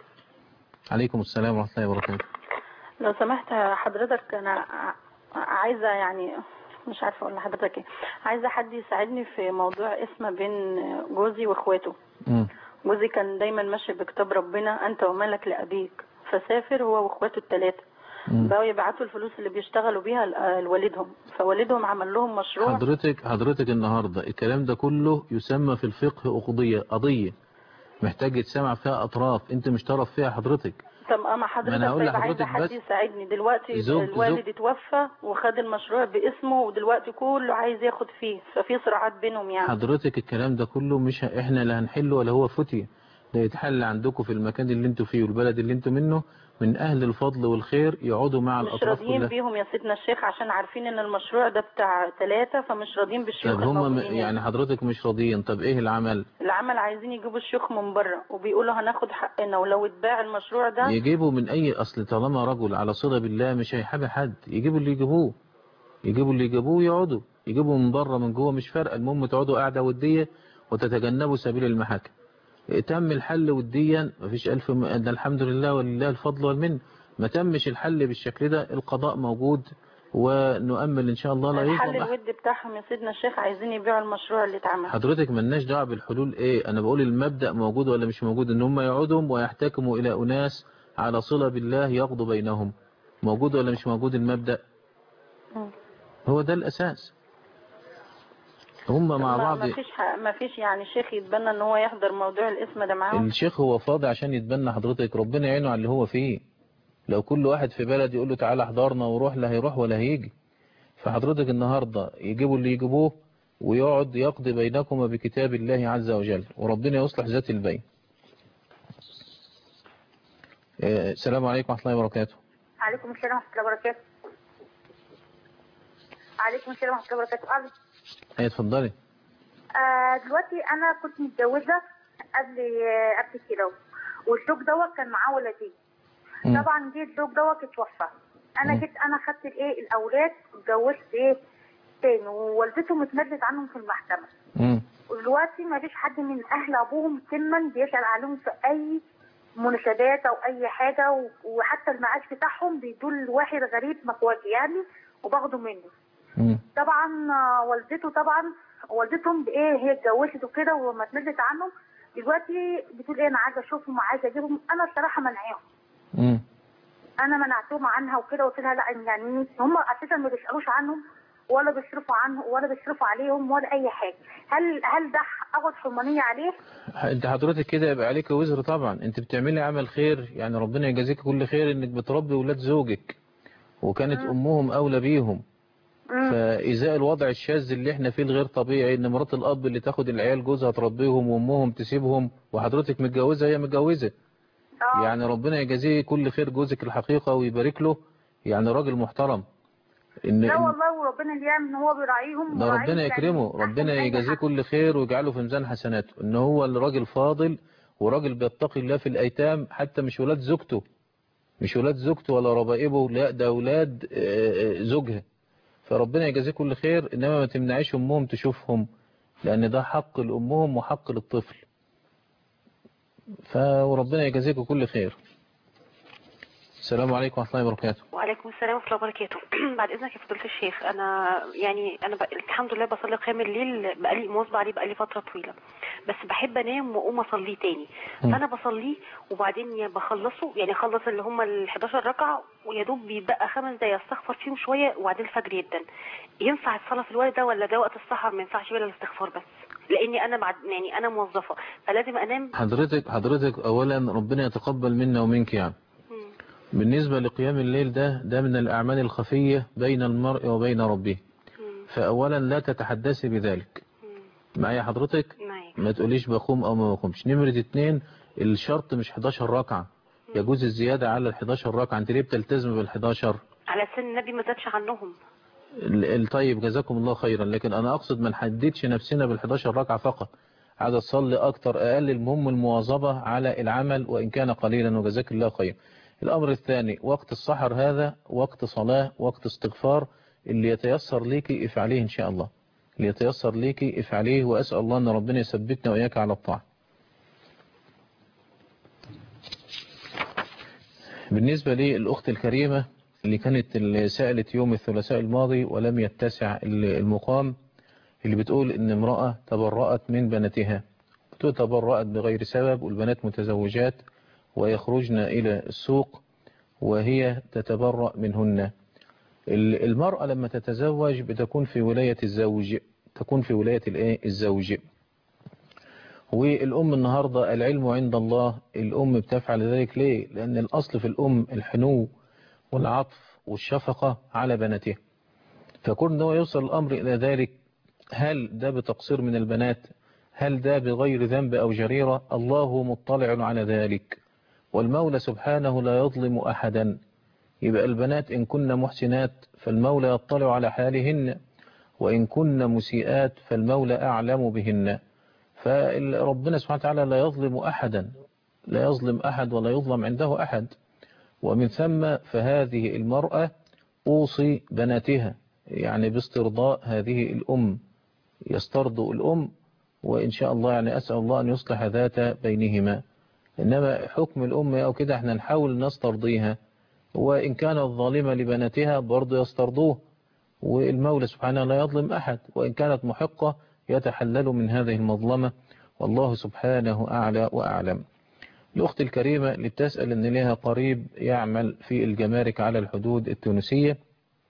عليكم السلام ورحمة الله وبركاته لو سمحت حضرتك انا ع- عايزه يعني مش عارفه اقول لحضرتك ايه عايزه حد يساعدني في موضوع اسمه بين جوزي واخواته مم. جوزي كان دايما ماشي بكتاب ربنا انت ومالك لابيك فسافر هو واخواته الثلاثه مم. بقوا يبعتوا الفلوس اللي بيشتغلوا بيها ل- لوالدهم فوالدهم عمل لهم مشروع حضرتك حضرتك النهاردة الكلام ده كله يسمى في الفقه قضية قضية محتاج يتسمع فيها أطراف أنت مش طرف فيها حضرتك طب اما ما حضرتك أنا هقول طيب عايزه لحضرتك حد بس يساعدني دلوقتي زوج- الوالد زوج- اتوفى وخد المشروع باسمه ودلوقتي كله عايز ياخد فيه ففي صراعات بينهم يعني حضرتك الكلام ده كله مش ه- احنا لا هنحله ولا هو فتية ده يتحل عندكم في المكان اللي انتوا فيه والبلد اللي انتوا منه من أهل الفضل والخير يقعدوا مع مش الأطراف راضيين كلها بيهم يا سيدنا الشيخ عشان عارفين ان المشروع ده بتاع ثلاثة فمش راضيين بالشيوخ طب هم م- الموجودين يعني حضرتك مش راضيين طب ايه العمل العمل عايزين يجيبوا الشيوخ من بره وبيقولوا هناخد حقنا ولو اتباع المشروع ده يجيبوا من اي اصل طالما رجل على صلة بالله مش هيحابي حد يجيبوا اللي يجيبوه يجيبوا اللي يجيبوه ويقعدوا يجيبوا من بره من جوه مش فارقه المهم تقعدوا قاعده وديه وتتجنبوا سبيل المحاكم تم الحل وديا مفيش الف م... ده الحمد لله ولله الفضل والمن ما تمش الحل بالشكل ده القضاء موجود ونؤمل ان شاء الله لا الحل يظلم أحد. الود بتاعهم يا سيدنا الشيخ عايزين يبيعوا المشروع اللي اتعمل حضرتك ملناش دعوه بالحلول ايه انا بقول المبدأ موجود ولا مش موجود ان هم يقعدوا ويحتكموا الى اناس على صلة بالله يقضوا بينهم موجود ولا مش موجود المبدأ مم. هو ده الاساس هم مع ما بعض ما فيش ح- ما فيش يعني شيخ يتبنى ان هو يحضر موضوع الاسم ده معاهم الشيخ هو فاضي عشان يتبنى حضرتك ربنا يعينه على اللي هو فيه لو كل واحد في بلد يقول له تعالى احضرنا وروح لا هيروح ولا هيجي فحضرتك النهاردة يجيبوا اللي يجيبوه ويقعد يقضي بينكما بكتاب الله عز وجل وربنا يصلح ذات البين آه، السلام عليكم ورحمة الله وبركاته عليكم السلام ورحمة الله وبركاته عليكم السلام ورحمة الله وبركاته ألو. ايه اتفضلي آه دلوقتي أنا كنت متجوزة قبل آه، قبل كده والزوج دوت كان معاه ولدين مم. طبعا جه الزوج دوت اتوفى أنا مم. جيت أنا خدت الإيه الأولاد اتجوزت إيه تاني ووالدتهم اتمدت عنهم في المحكمة مم. ودلوقتي ما فيش حد من أهل أبوهم سما بيسأل عليهم في أي مناسبات أو أي حاجة و- وحتى المعاش بتاعهم بيدوا لواحد غريب مكواجي يعني وباخده منه مم. طبعا آه، والدته طبعا والدتهم بايه هي اتجوزت وكده وما اتنزلت عنهم دلوقتي بتقول ايه انا عايزه اشوفهم وعايزه اجيبهم انا الصراحه منعاهم مم. انا منعتهم عنها وكده وقلت لها لا يعني هم اساسا ما بيسالوش عنهم ولا بيصرفوا عنه ولا بيصرفوا عليهم ولا اي حاجه هل هل ده اخد حرمانيه عليه انت حضرتك كده يبقى عليك وزر طبعا انت بتعملي عمل خير يعني ربنا يجازيك كل خير انك بتربي ولاد زوجك وكانت امهم اولى بيهم فإزاء الوضع الشاذ اللي احنا فيه الغير طبيعي ان مرات الاب اللي تاخد العيال جوزها تربيهم وامهم تسيبهم وحضرتك متجوزة هي متجوزة يعني ربنا يجازيه كل خير جوزك الحقيقة ويبارك له يعني راجل محترم ان لا إن- والله وربنا اللي يعمل ان هو بيراعيهم ده وراعيهم ربنا يعني يكرمه أحسن ربنا أي يجازيه حد. كل خير ويجعله في ميزان حسناته ان هو الراجل فاضل وراجل بيتقي الله في الأيتام حتى مش ولاد زوجته مش ولاد زوجته ولا ربائبه لا ده ولاد زوجها فربنا يجازيه كل خير إنما ما تمنعيش أمهم تشوفهم لأن ده حق لأمهم وحق للطفل فربنا يجازيكم كل خير السلام عليكم ورحمة الله وبركاته وعليكم السلام ورحمه الله وبركاته بعد اذنك يا فضيله الشيخ انا يعني انا بق... الحمد لله بصلي قيام الليل بقالي مواظبه عليه بقالي فتره طويله بس بحب انام واقوم اصليه تاني مم. فانا بصليه وبعدين يا بخلصه يعني اخلص اللي هم ال 11 ركعه ويا دوب بيبقى خمس دقايق استغفر فيهم شويه وبعدين الفجر يدن ينفع الصلاه في الوقت ده ولا ده وقت السحر ما ينفعش ولا الاستغفار بس لاني انا بعد يعني انا موظفه فلازم انام حضرتك حضرتك أولا ربنا يتقبل منا ومنك يعني بالنسبة لقيام الليل ده ده من الأعمال الخفية بين المرء وبين ربه فأولا لا تتحدثي بذلك معايا حضرتك ما تقوليش بقوم أو ما بقومش نمرة اتنين الشرط مش 11 ركعة يجوز الزيادة على ال 11 ركعة انت ليه بتلتزم بال 11 على سن النبي ما زادش عنهم ال- ال- طيب جزاكم الله خيرا لكن أنا أقصد ما نحددش نفسنا بال 11 ركعة فقط عايز أصلي أكتر أقل المهم المواظبة على العمل وإن كان قليلا وجزاك الله خير الأمر الثاني وقت السحر هذا وقت صلاة وقت استغفار اللي يتيسر ليكي افعليه إن شاء الله اللي يتيسر ليكي افعليه وأسأل الله أن ربنا يثبتنا وإياك على الطاعة بالنسبة للأخت الكريمة اللي كانت اللي سألت يوم الثلاثاء الماضي ولم يتسع المقام اللي بتقول إن امرأة تبرأت من بناتها بتقول تبرأت بغير سبب والبنات متزوجات ويخرجن إلى السوق وهي تتبرأ منهن المرأة لما تتزوج بتكون في ولاية الزوج تكون في ولاية الإيه؟ الزوج والأم النهاردة العلم عند الله الأم بتفعل ذلك ليه لأن الأصل في الأم الحنو والعطف والشفقة على بناتها فكون أنه يوصل الأمر إلى ذلك هل ده بتقصير من البنات هل ده بغير ذنب أو جريرة الله مطلع على ذلك والمولى سبحانه لا يظلم أحدا يبقى البنات إن كن محسنات فالمولى يطلع على حالهن وإن كن مسيئات فالمولى أعلم بهن فربنا سبحانه وتعالى لا يظلم أحدا لا يظلم أحد ولا يظلم عنده أحد ومن ثم فهذه المرأة أوصي بناتها يعني باسترضاء هذه الأم يسترضوا الأم وإن شاء الله يعني أسأل الله أن يصلح ذات بينهما إنما حكم الأم أو كده احنا نحاول نسترضيها وإن كانت ظالمة لبناتها برضه يسترضوه والمولى سبحانه لا يظلم أحد وإن كانت محقة يتحلل من هذه المظلمة والله سبحانه أعلى وأعلم الأخت الكريمة اللي بتسأل أن لها قريب يعمل في الجمارك على الحدود التونسية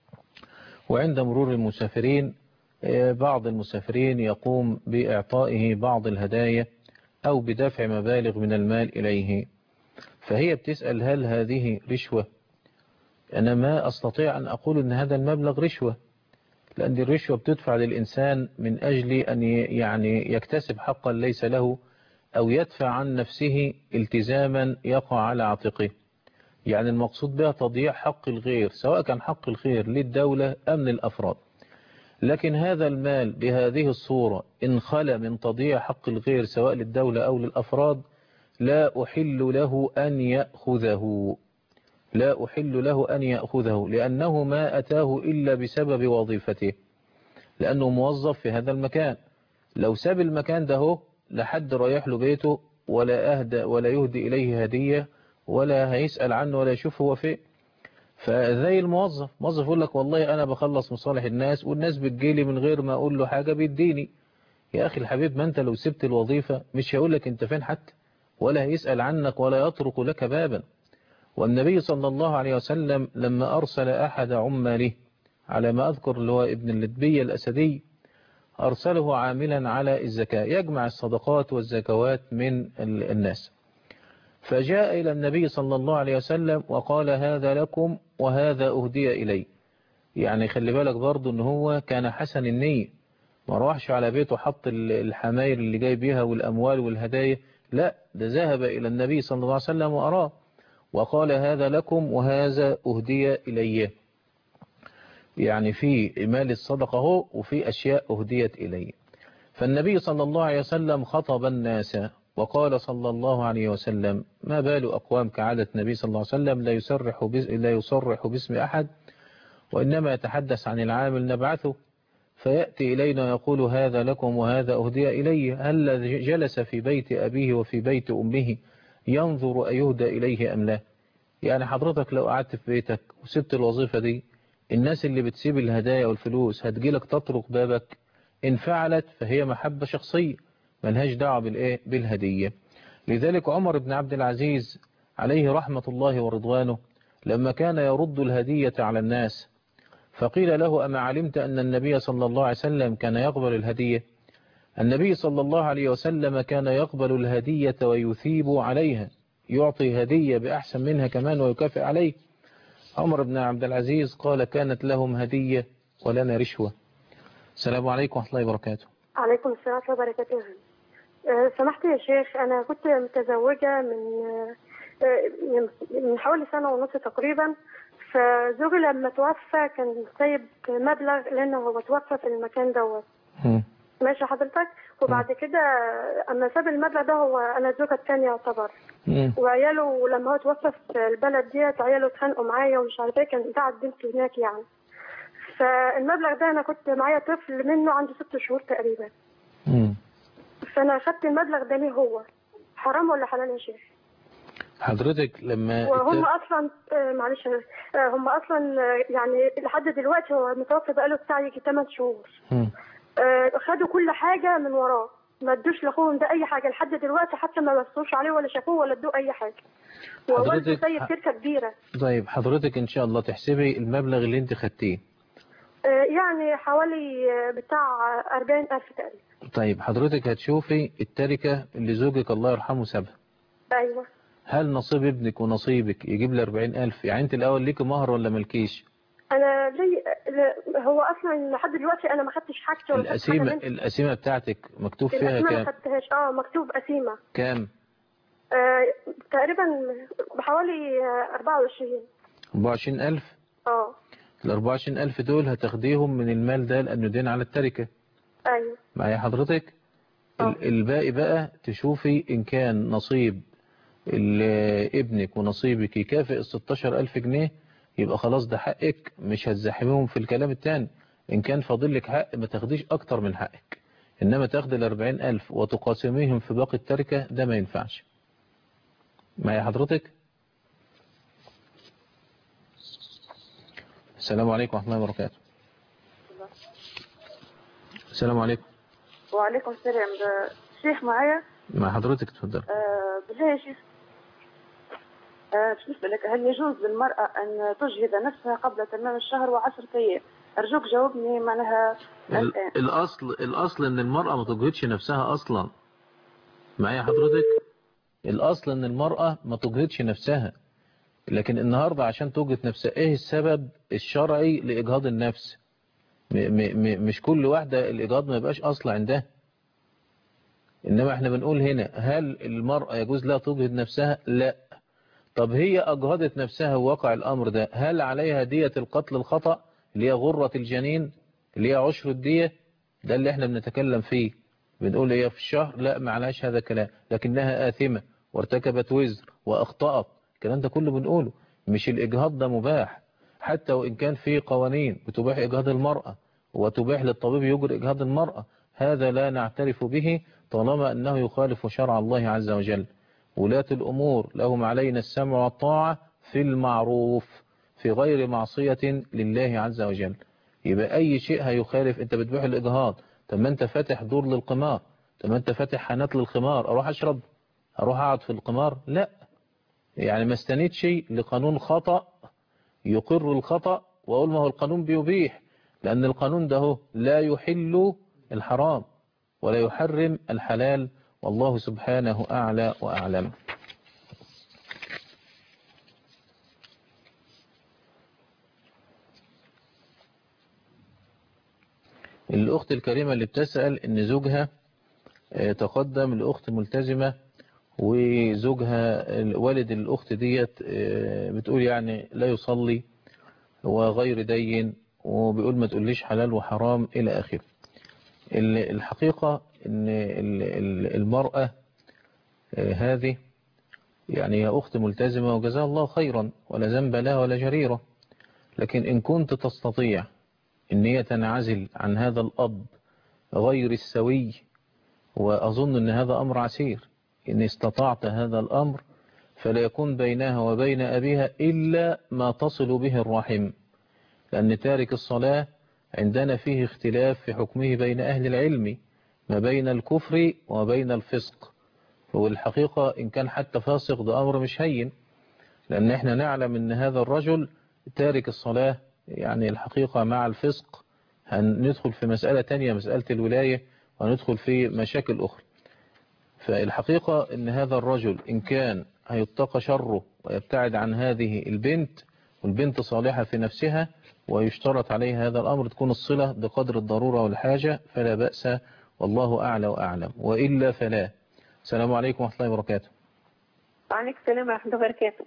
وعند مرور المسافرين بعض المسافرين يقوم بإعطائه بعض الهدايا أو بدفع مبالغ من المال إليه فهي بتسأل هل هذه رشوة أنا ما أستطيع أن أقول أن هذا المبلغ رشوة لأن الرشوة بتدفع للإنسان من أجل أن يعني يكتسب حقا ليس له أو يدفع عن نفسه التزاما يقع على عاتقه يعني المقصود بها تضييع حق الغير سواء كان حق الخير للدولة أم للأفراد لكن هذا المال بهذه الصورة إن خلى من تضييع حق الغير سواء للدولة أو للأفراد لا أحل له أن يأخذه لا أحل له أن يأخذه لأنه ما أتاه إلا بسبب وظيفته لأنه موظف في هذا المكان لو ساب المكان ده هو لحد رايح له بيته ولا أهدى ولا يهدي إليه هدية ولا هيسأل عنه ولا يشوف هو فين فزي الموظف موظف يقول لك والله أنا بخلص مصالح الناس والناس بتجيلي من غير ما أقول له حاجة بيديني يا أخي الحبيب ما أنت لو سبت الوظيفة مش هيقول لك أنت فين حتى ولا هيسأل عنك ولا يطرق لك بابا والنبي صلى الله عليه وسلم لما أرسل أحد عماله على ما أذكر اللي هو ابن اللدبية الأسدي أرسله عاملا على الزكاة يجمع الصدقات والزكوات من الناس فجاء إلى النبي صلى الله عليه وسلم وقال هذا لكم وهذا أهدي إلي يعني خلي بالك برضو ان هو كان حسن النية ما روحش على بيته حط الحماير اللي جاي بيها والأموال والهدايا لا ده ذهب إلى النبي صلى الله عليه وسلم وأراه وقال هذا لكم وهذا أهدي إليه يعني في مال الصدقة هو وفي أشياء أهديت إليه فالنبي صلى الله عليه وسلم خطب الناس وقال صلى الله عليه وسلم ما بال أقوام كعادة النبي صلى الله عليه وسلم لا يصرح, لا يصرح باسم أحد وإنما يتحدث عن العامل نبعثه فيأتي إلينا يقول هذا لكم وهذا أهدي إلي هل جلس في بيت أبيه وفي بيت أمه ينظر أيهدى إليه أم لا يعني حضرتك لو قعدت في بيتك وسبت الوظيفة دي الناس اللي بتسيب الهدايا والفلوس هتجيلك تطرق بابك إن فعلت فهي محبة شخصية ملهاش دعوة بالإيه بالهدية لذلك عمر بن عبد العزيز عليه رحمة الله ورضوانه لما كان يرد الهدية على الناس فقيل له أما علمت أن النبي صلى الله عليه وسلم كان يقبل الهدية النبي صلى الله عليه وسلم كان يقبل الهدية ويثيب عليها يعطي هدية بأحسن منها كمان ويكافئ عليه عمر بن عبد العزيز قال كانت لهم هدية ولنا رشوة السلام عليكم ورحمة الله وبركاته عليكم السلام ورحمة الله وبركاته أه سمحت يا شيخ أنا كنت متزوجة من أه من حوالي سنة ونص تقريبا فزوجي لما توفى كان سايب مبلغ لأنه هو توفى في المكان دوت ماشي حضرتك وبعد كده اما ساب المبلغ ده هو انا الزوجه الثانيه يعتبر وعياله لما هو توفى في البلد ديت عياله اتخانقوا معايا ومش عارفه ايه كان قاعد بنته هناك يعني فالمبلغ ده انا كنت معايا طفل منه عنده ست شهور تقريبا فانا اخدت المبلغ ده ليه هو حرام ولا حلال يا شيخ حضرتك لما وهم اصلا معلش هم اصلا يعني لحد دلوقتي هو متوفى بقاله بتاع يجي 8 شهور خدوا كل حاجة من وراه ما ادوش لاخوهم ده اي حاجة لحد دلوقتي حتى ما بصوش عليه ولا شافوه ولا ادوه اي حاجة ووالده سيد شركة كبيرة طيب حضرتك ان شاء الله تحسبي المبلغ اللي انت خدتيه يعني حوالي بتاع 40000 تقريبا طيب حضرتك هتشوفي التركة اللي زوجك الله يرحمه سابها ايوه هل نصيب ابنك ونصيبك يجيب لي 40000 يعني انت الاول ليك مهر ولا ملكيش انا لي هو اصلا لحد دلوقتي انا ما خدتش حاجتي ولا القسيمه القسيمه بتاعتك مكتوب فيها كام ما خدتهاش اه مكتوب قسيمه كام آه تقريبا بحوالي 24 24000 اه ال 24000 دول هتاخديهم من المال ده لانه دين على التركه ايوه معايا حضرتك أوه. الباقي بقى تشوفي ان كان نصيب ابنك ونصيبك يكافئ ال 16000 جنيه يبقى خلاص ده حقك مش هتزاحمهم في الكلام التاني إن كان فاضل لك حق ما تاخديش أكتر من حقك إنما تاخد ال 40000 وتقاسميهم في باقي التركة ده ما ينفعش معايا حضرتك السلام عليكم ورحمة الله وبركاته السلام عليكم وعليكم السلام شيخ معايا مع حضرتك تفضل آه بالله يا شيخ بالنسبة لك هل يجوز للمرأة أن تجهد نفسها قبل تمام الشهر وعشرة أيام أرجوك جاوبني معناها الآن الأصل الأصل أن المرأة ما تجهدش نفسها أصلا معايا حضرتك الأصل أن المرأة ما تجهدش نفسها لكن النهاردة عشان توجد نفسها إيه السبب الشرعي لإجهاض النفس م م مش كل واحدة الإجهاض ما يبقاش أصل عندها إنما احنا بنقول هنا هل المرأة يجوز لها تجهد نفسها لا طب هي أجهضت نفسها ووقع الأمر ده هل عليها دية القتل الخطأ اللي هي غرة الجنين اللي هي عشر الدية ده اللي احنا بنتكلم فيه بنقول هي في الشهر لا ما عليهاش هذا كلام لكنها آثمة وارتكبت وزر وأخطأت الكلام ده كله بنقوله مش الإجهاض ده مباح حتى وإن كان في قوانين بتباح إجهاض المرأة وتباح للطبيب يجري إجهاض المرأة هذا لا نعترف به طالما أنه يخالف شرع الله عز وجل ولاة الأمور لهم علينا السمع والطاعة في المعروف في غير معصية لله عز وجل يبقى أي شيء هيخالف أنت بتبيح الإجهاض طب ما أنت فاتح دور للقمار طب ما أنت فاتح حانات للخمار أروح أشرب أروح أقعد في القمار لا يعني ما استندش لقانون خطأ يقر الخطأ وأقول ما هو القانون بيبيح لأن القانون ده لا يحل الحرام ولا يحرم الحلال والله سبحانه أعلى وأعلم الأخت الكريمة اللي بتسأل إن زوجها تقدم لأخت ملتزمة وزوجها والد الأخت ديت بتقول يعني لا يصلي وغير دين وبيقول ما تقوليش حلال وحرام إلى آخره الحقيقة ان المرأة هذه يعني يا أخت ملتزمة وجزاها الله خيرا ولا ذنب لها ولا جريرة لكن إن كنت تستطيع أن هي تنعزل عن هذا الأب غير السوي وأظن أن هذا أمر عسير إن استطعت هذا الأمر فلا يكون بينها وبين أبيها إلا ما تصل به الرحم لأن تارك الصلاة عندنا فيه اختلاف في حكمه بين أهل العلم ما بين الكفر وبين الفسق والحقيقة إن كان حتى فاسق ده أمر مش هين لأن احنا نعلم أن هذا الرجل تارك الصلاة يعني الحقيقة مع الفسق هندخل في مسألة تانية مسألة الولاية وندخل في مشاكل أخرى فالحقيقة أن هذا الرجل إن كان هيتقى شره ويبتعد عن هذه البنت والبنت صالحة في نفسها ويشترط عليها هذا الأمر تكون الصلة بقدر الضرورة والحاجة فلا بأس والله أعلى وأعلم وإلا فلا السلام عليكم ورحمة الله وبركاته وعليكم السلام ورحمة الله وبركاته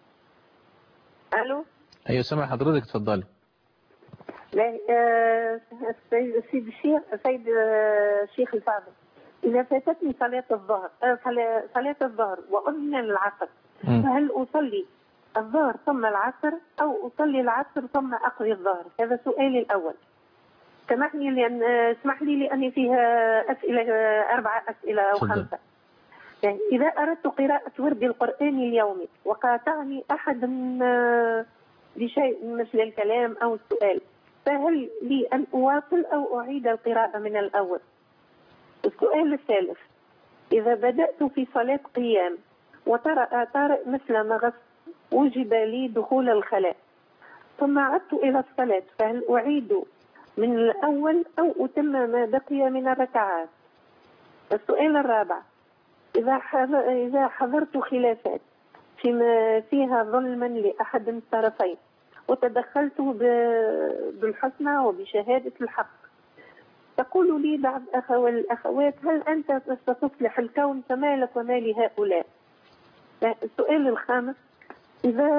ألو أيوة سامع حضرتك اتفضلي لا آه، السيد السيد الشيخ السيد آه، الشيخ الفاضل إذا فاتتني صلاة الظهر آه، صلاة صلاة الظهر وأذن العصر فهل أصلي الظهر ثم العصر أو أصلي العصر ثم أقضي الظهر هذا سؤالي الأول سمحني لأن آه، اسمح لي لأني فيها أسئلة آه، أربعة أسئلة أو تفضل. خمسة يعني إذا أردت قراءة ورد القرآن اليومي وقاطعني أحد آه، بشيء مثل الكلام أو السؤال فهل لي أن أواصل أو أعيد القراءة من الأول السؤال الثالث إذا بدأت في صلاة قيام وطرأ طارئ مثل مغص وجب لي دخول الخلاء ثم عدت إلى الصلاة فهل أعيد من الأول أو أتم ما بقي من الركعات السؤال الرابع إذا حض- إذا حضرت خلافات فيما فيها ظلما لأحد الطرفين وتدخلت ب- بالحسنى وبشهادة الحق تقول لي بعض أخو الأخوات هل أنت ستصلح الكون فما لك وما لهؤلاء السؤال الخامس إذا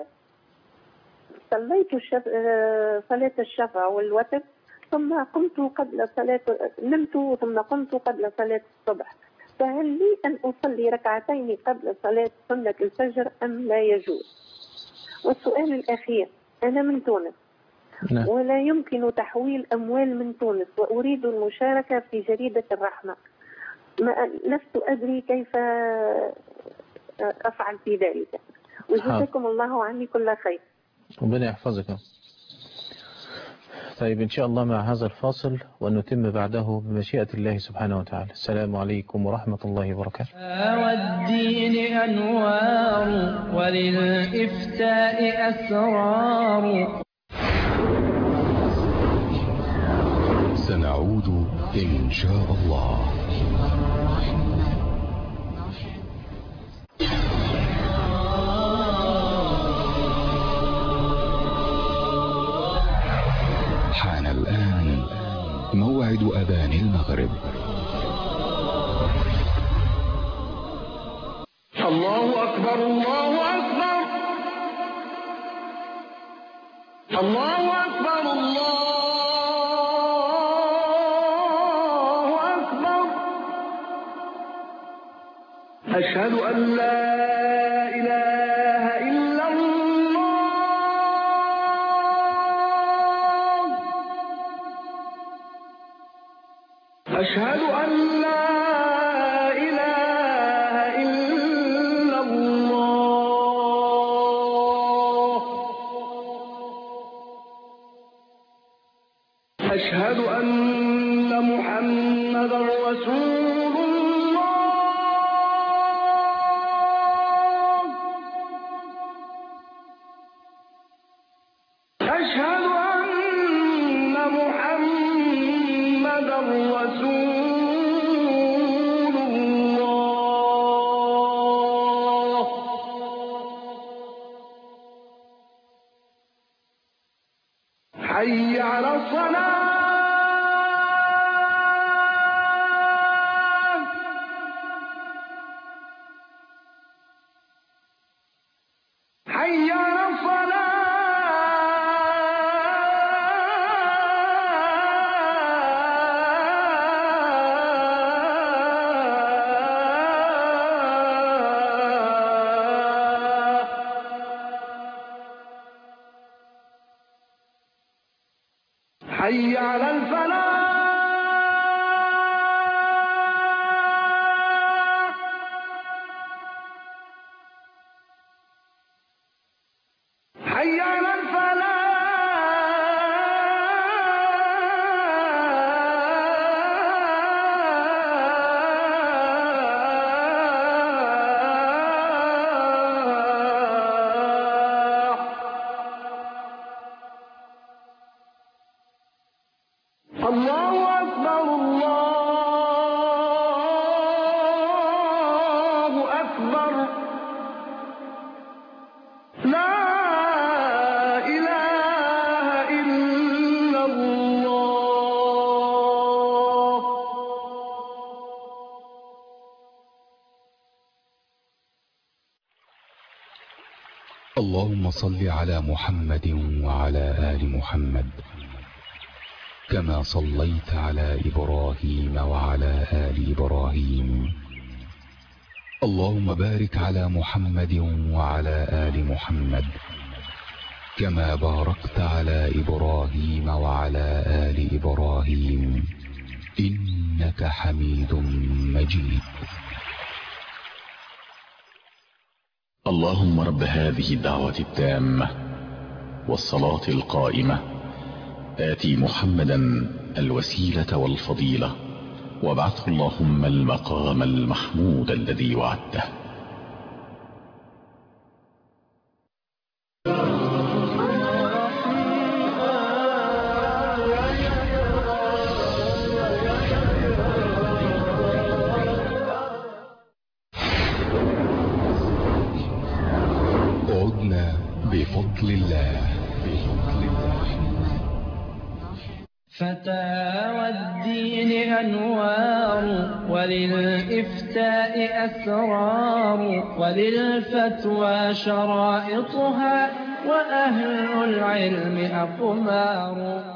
صليت الشف... آه، صلاة الشفع والوتر ثم قمت قبل صلاة نمت ثم قمت قبل صلاة الصبح فهل لي أن أصلي ركعتين قبل صلاة سنة الفجر أم لا يجوز والسؤال الأخير أنا من تونس نعم. ولا يمكن تحويل أموال من تونس وأريد المشاركة في جريدة الرحمة ما لست أدري كيف أفعل في ذلك وجزاكم الله عني كل خير ربنا يحفظك طيب إن شاء الله مع هذا الفاصل ونتم بعده بمشيئة الله سبحانه وتعالى السلام عليكم ورحمة الله وبركاته والدين أنوار وللإفتاء أسرار سنعود إن شاء الله حان الآن موعد أذان المغرب الله أكبر الله أكبر الله أكبر الله أكبر أشهد أن لا إله إلا الله أشهد أن لا إله إلا الله أشهد أن محمدا رسول الله أشهد أن محمدا رسول الله حي على الصلاة حي على الفلاح حي على الفلاح الله أكبر الله أكبر لا إله إلا الله اللهم صل على محمد وعلى آل محمد كما صليت على إبراهيم وعلى آل إبراهيم اللهم بارك على محمد وعلى آل محمد كما باركت على إبراهيم وعلى آل إبراهيم إنك حميد مجيد اللهم رب هذه الدعوة التامة والصلاة القائمة آتي محمدا الوسيلة والفضيلة وابعثه اللهم المقام المحمود الذي وعدته عدنا بفضل الله بفضل الله فتاوى الدين أنوار وللإفتاء أسرار وللفتوى شرائطها وأهل العلم أقمار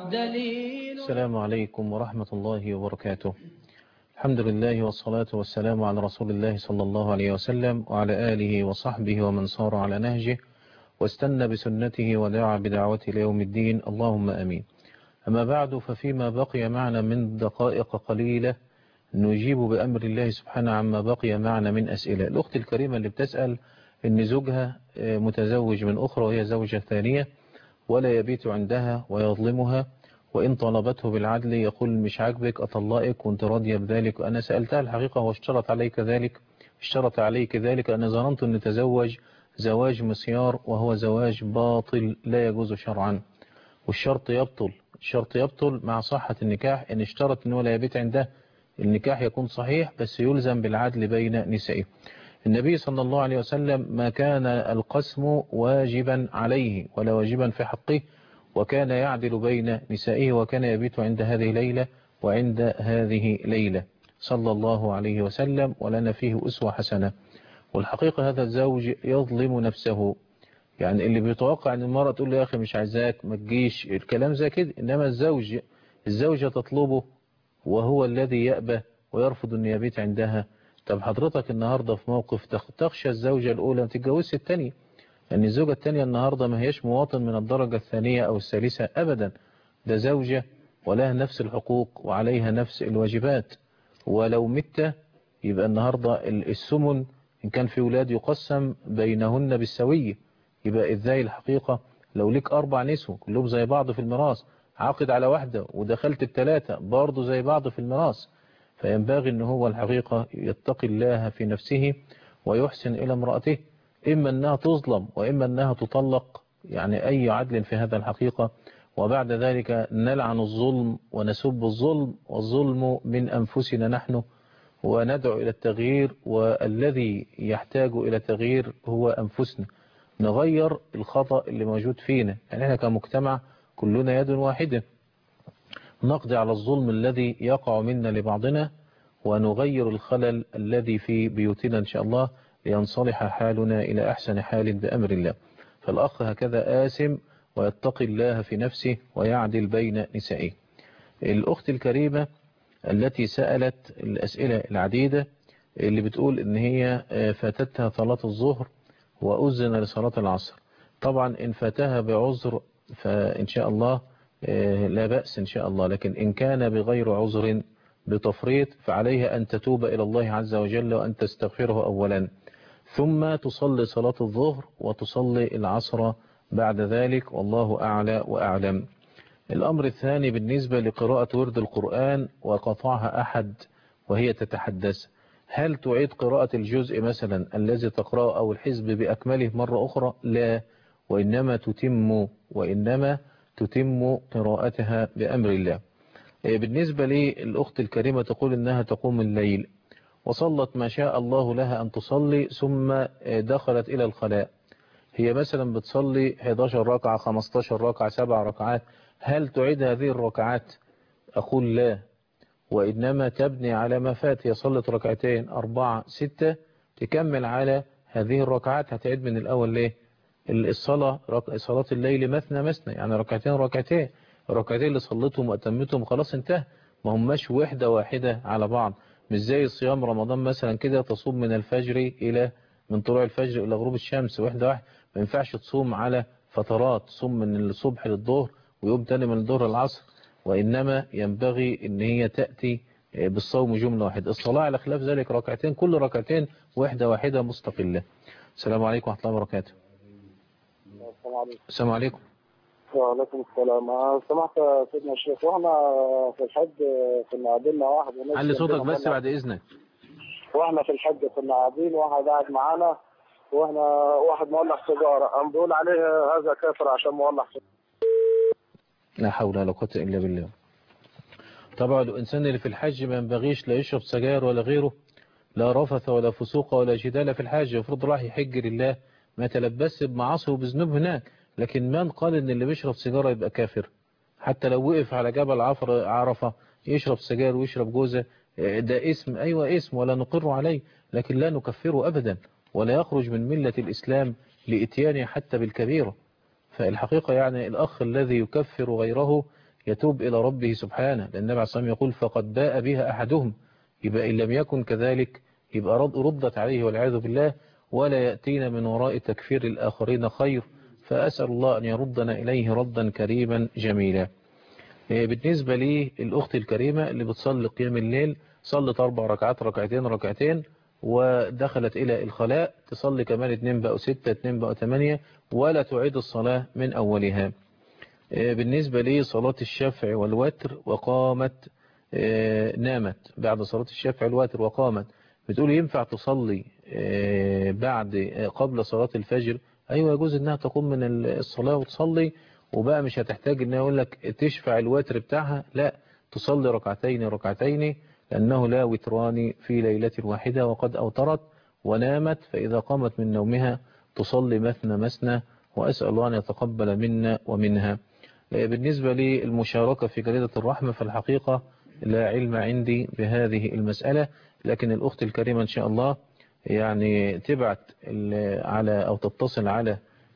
دليل السلام عليكم ورحمة الله وبركاته الحمد لله والصلاة والسلام على رسول الله صلى الله عليه وسلم وعلى آله وصحبه ومن صار على نهجه واستنى بسنته ودعا بدعوته ليوم الدين اللهم أمين أما بعد ففيما بقي معنا من دقائق قليلة نجيب بأمر الله سبحانه عما بقي معنا من أسئلة الأخت الكريمة اللي بتسأل إن زوجها متزوج من أخرى وهي زوجة ثانية ولا يبيت عندها ويظلمها وإن طلبته بالعدل يقول مش عاجبك أطلقك وانت راضية بذلك وأنا سألتها الحقيقة هو اشترط عليك ذلك اشترط عليك ذلك أنا ظننت أن تزوج زواج مسيار وهو زواج باطل لا يجوز شرعا والشرط يبطل الشرط يبطل مع صحة النكاح إن اشترط أنه لا يبيت عنده النكاح يكون صحيح بس يلزم بالعدل بين نسائه النبي صلى الله عليه وسلم ما كان القسم واجبا عليه ولا واجبا في حقه وكان يعدل بين نسائه وكان يبيت عند هذه ليلة وعند هذه ليلة صلى الله عليه وسلم ولنا فيه أسوة حسنة والحقيقة هذا الزوج يظلم نفسه يعني اللي بيتوقع ان المرأة تقول له يا أخي مش عايزاك ما تجيش الكلام زي كده إنما الزوج الزوجة تطلبه وهو الذي يأبى ويرفض أن يبيت عندها طب حضرتك النهاردة في موقف تخشى الزوجة الأولى ما تتجوزش الثانية لأن الزوجة الثانية النهاردة ما هيش مواطن من الدرجة الثانية أو الثالثة أبدا ده زوجة ولها نفس الحقوق وعليها نفس الواجبات ولو مت يبقى النهاردة السمن إن كان في ولاد يقسم بينهن بالسوية يبقى إزاي الحقيقة لو ليك أربع نسوة كلهم زي بعض في الميراث عاقد على واحدة ودخلت الثلاثة برضه زي بعض في الميراث فينبغي أن هو الحقيقة يتقي الله في نفسه ويحسن إلى امرأته إما أنها تظلم وإما أنها تطلق يعني أي عدل في هذا الحقيقة وبعد ذلك نلعن الظلم ونسب الظلم والظلم من أنفسنا نحن وندعو إلى التغيير والذي يحتاج إلى تغيير هو أنفسنا نغير الخطأ اللي موجود فينا يعني احنا كمجتمع كلنا يد واحدة نقضي على الظلم الذي يقع منا لبعضنا ونغير الخلل الذي في بيوتنا إن شاء الله لينصلح حالنا إلى أحسن حال بأمر الله فالأخ هكذا آسم ويتقي الله في نفسه ويعدل بين نسائه الأخت الكريمة التي سألت الأسئلة العديدة اللي بتقول إن هي فاتتها صلاة الظهر وأذن لصلاة العصر طبعا إن فاتها بعذر فإن شاء الله آه، لا بأس إن شاء الله لكن إن كان بغير عذر بتفريط فعليها أن تتوب إلى الله عز وجل وأن تستغفره أولا ثم تصلي صلاة الظهر وتصلي العصر بعد ذلك والله أعلى وأعلم الأمر الثاني بالنسبة لقراءة ورد القرآن وقطعها أحد وهي تتحدث هل تعيد قراءة الجزء مثلا الذي تقرأه أو الحزب بأكمله مرة أخرى لا وإنما تتم وإنما تتم قراءتها بأمر الله إيه بالنسبة للأخت الكريمة تقول إنها تقوم الليل وصلت ما شاء الله لها أن تصلي ثم دخلت إلى الخلاء هي مثلا بتصلي 11 ركعة 15 ركعة 7 ركعات هل تعيد هذه الركعات أقول لا وإنما تبني على ما فات هي صلت ركعتين أربعة ستة تكمل على هذه الركعات هتعيد من الأول ليه الصلاة رك... صلاة الليل مثنى مثنى يعني ركعتين ركعتين الركعتين اللي صليتهم وأتمتهم خلاص انتهى ما هماش وحدة واحدة على بعض مش زي صيام رمضان مثلا كده تصوم من الفجر إلى من طلوع الفجر إلى غروب الشمس واحدة واحدة ما ينفعش تصوم على فترات تصوم من الصبح للظهر ويوم تاني من الظهر للعصر وإنما ينبغي ان هي تأتي بالصوم جملة واحدة الصلاة على خلاف ذلك ركعتين كل ركعتين واحدة واحدة مستقلة السلام عليكم ورحمة الله وبركاته السلام عليكم السلام عليكم وعليكم السلام آه، سمحت يا سيدنا الشيخ واحنا في الحج كنا قابلنا واحد وناس علي صوتك جنبنا بس مرة. بعد إذنك واحنا في الحج كنا قاعدين واحد قاعد معانا واحنا واحد مولع سيجاره قام بيقول عليه هذا كافر عشان مولع سيجاره لا حول ولا قوة إلا بالله طبعا الإنسان اللي في الحج ما ينبغيش لا يشرب سجاير ولا غيره لا رفث ولا فسوق ولا جدال في الحج المفروض راح يحج لله ما تلبس بمعاصي وبذنوب هناك لكن من قال ان اللي بيشرب سيجارة يبقى كافر حتى لو وقف على جبل عفر عرفة يشرب سجاير ويشرب جوزة آه، ده اسم أيوة اسم ولا نقر عليه لكن لا نكفره أبدا ولا يخرج من ملة الإسلام لإتيانه حتى بالكبيرة فالحقيقة يعني الأخ الذي يكفر غيره يتوب إلى ربه سبحانه لأن النبي عليه الصلاة والسلام يقول فقد باء بها أحدهم يبقى إن لم يكن كذلك يبقى رد ردت عليه والعياذ بالله ولا يأتينا من وراء تكفير الآخرين خير فأسأل الله أن يردنا إليه ردا كريما جميلا إيه بالنسبة لي الأخت الكريمة اللي بتصلي قيام الليل صلت أربع ركعات ركعتين ركعتين ودخلت إلى الخلاء تصلي كمان اتنين بقوا ستة اتنين بقوا تمانية ولا تعيد الصلاة من أولها إيه بالنسبة لي صلاة الشفع والوتر وقامت إيه نامت بعد صلاة الشفع والوتر وقامت بتقول ينفع تصلي إيه بعد إيه قبل صلاة الفجر أيوة يجوز إنها تقوم من الصلاة وتصلي وبقى مش هتحتاج إنها يقول لك تشفع الوتر بتاعها لا تصلي ركعتين ركعتين لأنه لا وتران في ليلة واحدة وقد أوترت ونامت فإذا قامت من نومها تصلي مثنى مثنى وأسأل الله أن يتقبل منا ومنها بالنسبة للمشاركة في جريدة الرحمة فالحقيقة لا علم عندي بهذه المسألة لكن الأخت الكريمة إن شاء الله يعني تبعت على أو تتصل على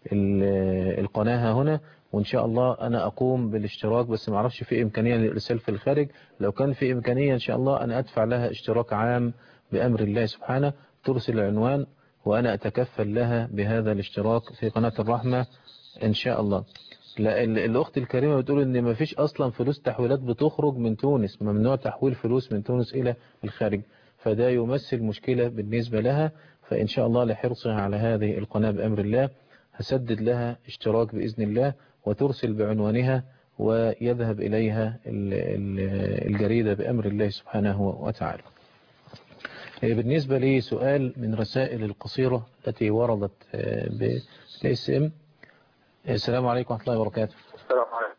القناة هنا وإن شاء الله أنا أقوم بالاشتراك بس ما اعرفش في إمكانية للإرسال في الخارج لو كان في إمكانية إن شاء الله أنا أدفع لها اشتراك عام بأمر الله سبحانه ترسل العنوان وأنا أتكفل لها بهذا الاشتراك في قناة الرحمة إن شاء الله لا الأخت الكريمة بتقول إن ما فيش أصلا فلوس تحويلات بتخرج من تونس ممنوع تحويل فلوس من تونس إلى الخارج فده يمثل مشكلة بالنسبة لها فإن شاء الله لحرصها على هذه القناة بأمر الله هسدد لها اشتراك بإذن الله وترسل بعنوانها ويذهب إليها الجريدة بأمر الله سبحانه وتعالى بالنسبة لي سؤال من رسائل القصيرة التي وردت بالاس ام السلام عليكم ورحمة الله وبركاته السلام عليكم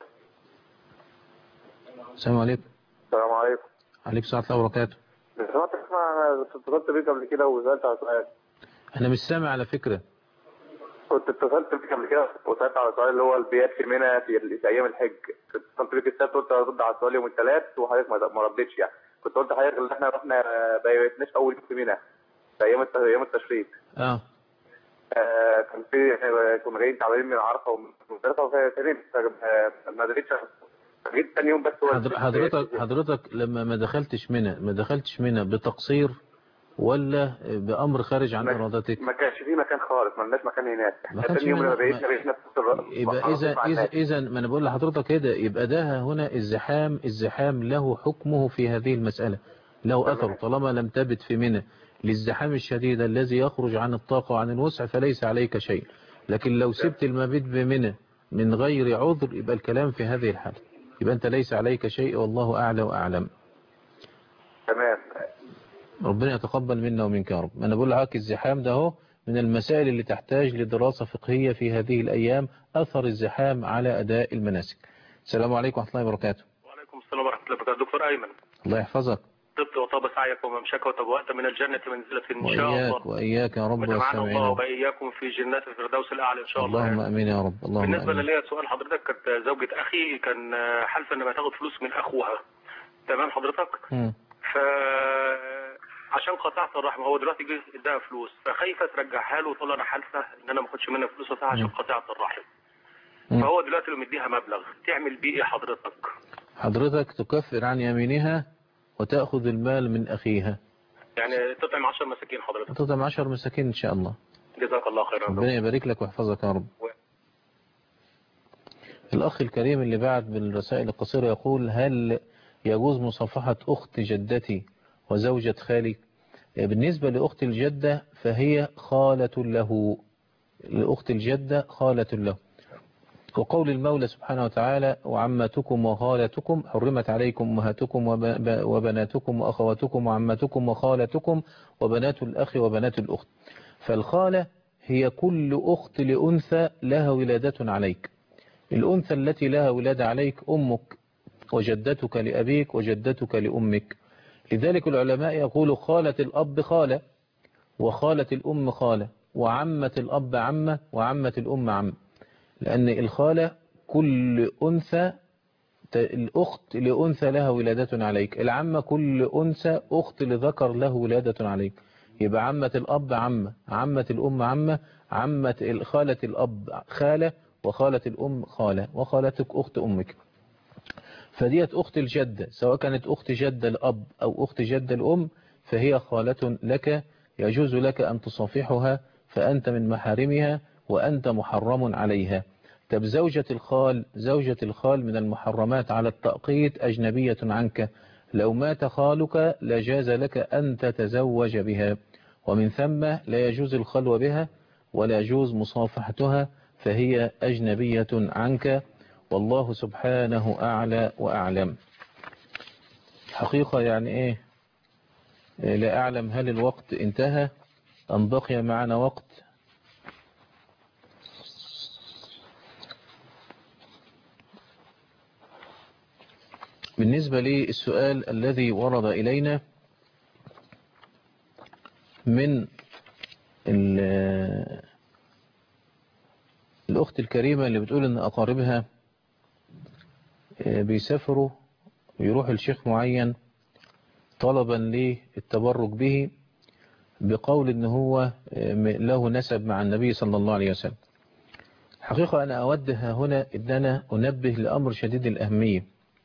السلام عليكم السلام عليكم عليكم السلام ورحمة الله وبركاته سمعت اسمع انا اتصلت بيك قبل كده وسالت على سؤال أنا مش سامع على فكرة كنت اتصلت بيك قبل كده وسالت على سؤال اللي هو البيات في منى في, في ايام الحج كنت اتصلت بيك السبت قلت هرد على السؤال يوم الثلاث وحضرتك ما ما ردتش يعني كنت قلت لحضرتك ان احنا رحنا ما بيتناش اول يوم في منى في ايام الت- ايام التشريق اه آه، كان في كنا جايين تعبانين من عرفه ومن ثلاثه وثلاثين ما قدرتش جيت ثاني يوم بس هو حضر- حضرتك حضرتك لما ما دخلتش منى ما دخلتش منى بتقصير ولا بأمر خارج عن ما- إرادتك ما كانش في مكان خالص ما لناش مكان هناك ما احنا كانش تاني يوم في لما مكان- بقيتنا بقيتنا في وسط الر- يبقى على إذا طول مع إذا الناس. إذا ما أنا بقول لحضرتك كده يبقى ده هنا الزحام الزحام له حكمه في هذه المسألة له أثر طالما لم تبت في منى للزحام الشديد الذي يخرج عن الطاقة وعن الوسع فليس عليك شيء لكن لو سبت المبيت بمنى من غير عذر يبقى الكلام في هذه الحالة يبقى أنت ليس عليك شيء والله أعلى وأعلم تمام ربنا يتقبل منا ومنك يا رب أنا بقول لك الزحام ده هو من المسائل اللي تحتاج لدراسة فقهية في هذه الأيام أثر الزحام على أداء المناسك السلام عليكم ورحمة الله وبركاته وعليكم السلام ورحمة الله وبركاته دكتور أيمن الله يحفظك طبت وطاب سعيك وممشاك وتبوأت من الجنة منزلة إن شاء وإياك الله وإياك يا رب وجمعنا الله والسامعين وبإياكم في جنات الفردوس الأعلى إن شاء الله اللهم يعني. أمين يا رب اللهم بالنسبة أمين لي سؤال حضرتك كانت زوجة أخي كان حالفة إنها تاخد فلوس من أخوها تمام حضرتك مم. ف عشان قطعت الرحم هو دلوقتي جه اداها فلوس فخايفه ترجعها له وتقول له انا حالفه ان انا ما اخدش منها فلوس وبتاع عشان قطعت الرحم فهو دلوقتي لو مديها مبلغ تعمل بيه ايه حضرتك؟ حضرتك تكفر عن يمينها وتأخذ المال من أخيها يعني تطعم 10 مساكين حضرتك تطعم عشر مساكين إن شاء الله جزاك الله خيرا ربنا يبارك لك ويحفظك يا رب الأخ الكريم اللي بعت بالرسائل القصيرة يقول هل يجوز مصافحة أخت جدتي وزوجة خالي بالنسبة لأخت الجدة فهي خالة له لأخت الجدة خالة له وقول المولى سبحانه وتعالى وعمتكم وخالتكم حرمت عليكم أمهاتكم وب- وبناتكم وأخواتكم وعمتكم وخالتكم وبنات الأخ وبنات الأخت فالخالة هي كل أخت لأنثى لها ولادة عليك الأنثى التي لها ولادة عليك أمك وجدتك لأبيك وجدتك لأمك لذلك العلماء يقولوا خالة الأب خالة وخالة الأم خالة وعمة الأب عمة وعمة الأم عمة لأن الخالة كل أنثى ت- الأخت لأنثى لها ولادة عليك العمة كل أنثى أخت لذكر له ولادة عليك يبقى عمة الأب عمة عمة الأم عمة عمة خالة الأب خالة وخالة الأم خالة وخالتك أخت أمك فديت أخت الجدة سواء كانت أخت جدة الأب أو أخت جدة الأم فهي خالة لك يجوز لك أن تصافحها فأنت من محارمها وأنت محرم عليها طب زوجة الخال زوجة الخال من المحرمات على التأقيت أجنبية عنك لو مات خالك لجاز لك أن تتزوج بها ومن ثم لا يجوز الخلوة بها ولا يجوز مصافحتها فهي أجنبية عنك والله سبحانه أعلى وأعلم حقيقة يعني إيه إيه، لا أعلم هل الوقت انتهى أم بقي معنا وقت بالنسبة للسؤال الذي ورد إلينا من ال- الأخت الكريمة اللي بتقول إن أقاربها آه، بيسافروا ويروحوا لشيخ معين طلبا للتبرك به بقول إن هو آه، له نسب مع النبي صلى الله عليه وسلم حقيقة أنا أودها هنا إن أنا أنبه لأمر شديد الأهمية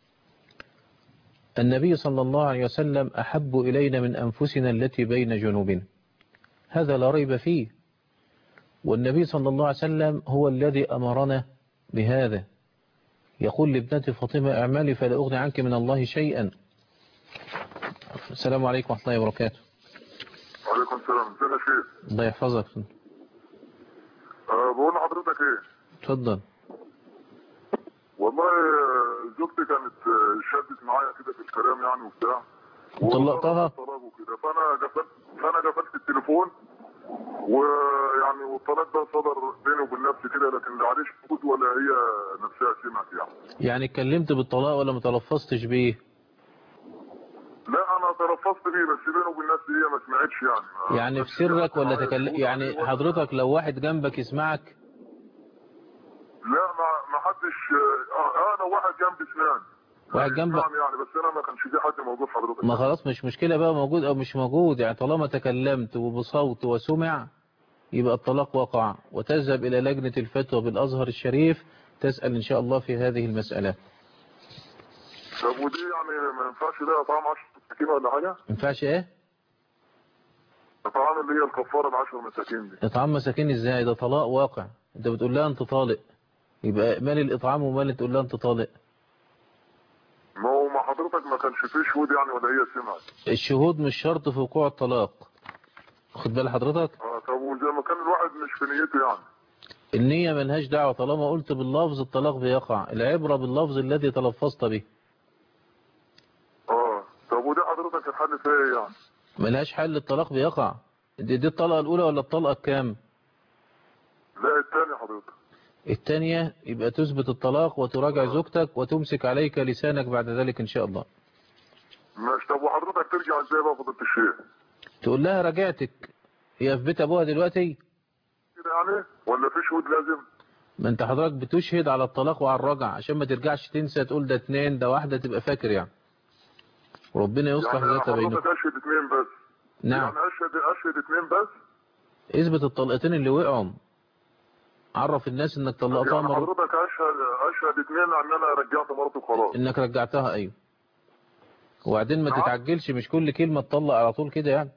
النبي صلى الله عليه وسلم أحب إلينا من أنفسنا التي بين جنوبنا هذا لا ريب فيه والنبي صلى الله عليه وسلم هو الذي أمرنا بهذا يقول لابنتي فاطمة اعملي فلا أغني عنك من الله شيئا السلام عليكم ورحمة الله وبركاته وعليكم السلام ازيك يا شيخ الله يحفظك أه بقول لحضرتك ايه اتفضل والله آه، زوجتي كانت آه، شدت معايا كده في الكلام يعني وبتاع وطلقتها طلب وكده فانا قفلت فانا قفلت التليفون ويعني والطلاق ده صدر بيني وبين نفسي كده لكن لا عليه شهود ولا هي نفسها سمعت يعني يعني اتكلمت بالطلاق ولا ما تلفظتش بيه لا انا تلفظت بيه بس بيني وبين نفسي هي ما سمعتش يعني يعني في سرك ولا تكلم يعني حضرتك لو واحد جنبك يسمعك لا ما ما حدش آه، انا واحد جنبي سنان واحد جنبك نعم يعني بس انا ما كانش في حد موجود حضرتك ما خلاص مش مشكلة بقى موجود أو مش موجود يعني طالما تكلمت وبصوت وسمع يبقى الطلاق وقع وتذهب إلى لجنة الفتوى بالأزهر الشريف تسأل إن شاء الله في هذه المسألة طب ودي يعني ما ينفعش لها طعم 10 مساكين ولا حاجه؟ ما ينفعش إيه؟ اطعام اللي هي الكفاره العشر مساكين دي اطعام مساكين ازاي ده طلاق واقع انت بتقول لها انت طالق يبقى مال الاطعام ومال اللي تقول لها انت طالق ما هو مع حضرتك ما كانش فيه شهود يعني ولا هي سمعت الشهود مش شرط في وقوع الطلاق خد بال حضرتك اه طب وزي ما كان الواحد مش في نيته يعني النية ملهاش دعوة طالما قلت باللفظ الطلاق بيقع العبرة باللفظ الذي تلفظت به اه طب ودي حضرتك الحل فيها ايه يعني ملهاش حل الطلاق بيقع دي, دي الطلقة الأولى ولا الطلقة الكام لا التاني حضرتك الثانية يبقى تثبت الطلاق وتراجع زوجتك وتمسك عليك لسانك بعد ذلك إن شاء الله ماشي طب وحضرتك ترجع ازاي بقى فضيله الشيخ تقول لها رجعتك هي في بيت أبوها دلوقتي كده يعني ولا في شهود لازم ما انت حضرتك بتشهد على الطلاق وعلى الرجع عشان ما ترجعش تنسى تقول ده اتنين ده واحدة تبقى فاكر يعني ربنا يصلح يعني ذات بينكم حضرتك اشهد اتنين بس نعم يعني اشهد اشهد اتنين بس اثبت الطلقتين اللي وقعوا عرف الناس انك طلقتها يعني مرة حضرتك اشهد اشهد اتنين ان انا رجعت مراتي خلاص انك رجعتها ايوه وبعدين ما تتعجلش مش كل كلمة تطلق على طول كده يعني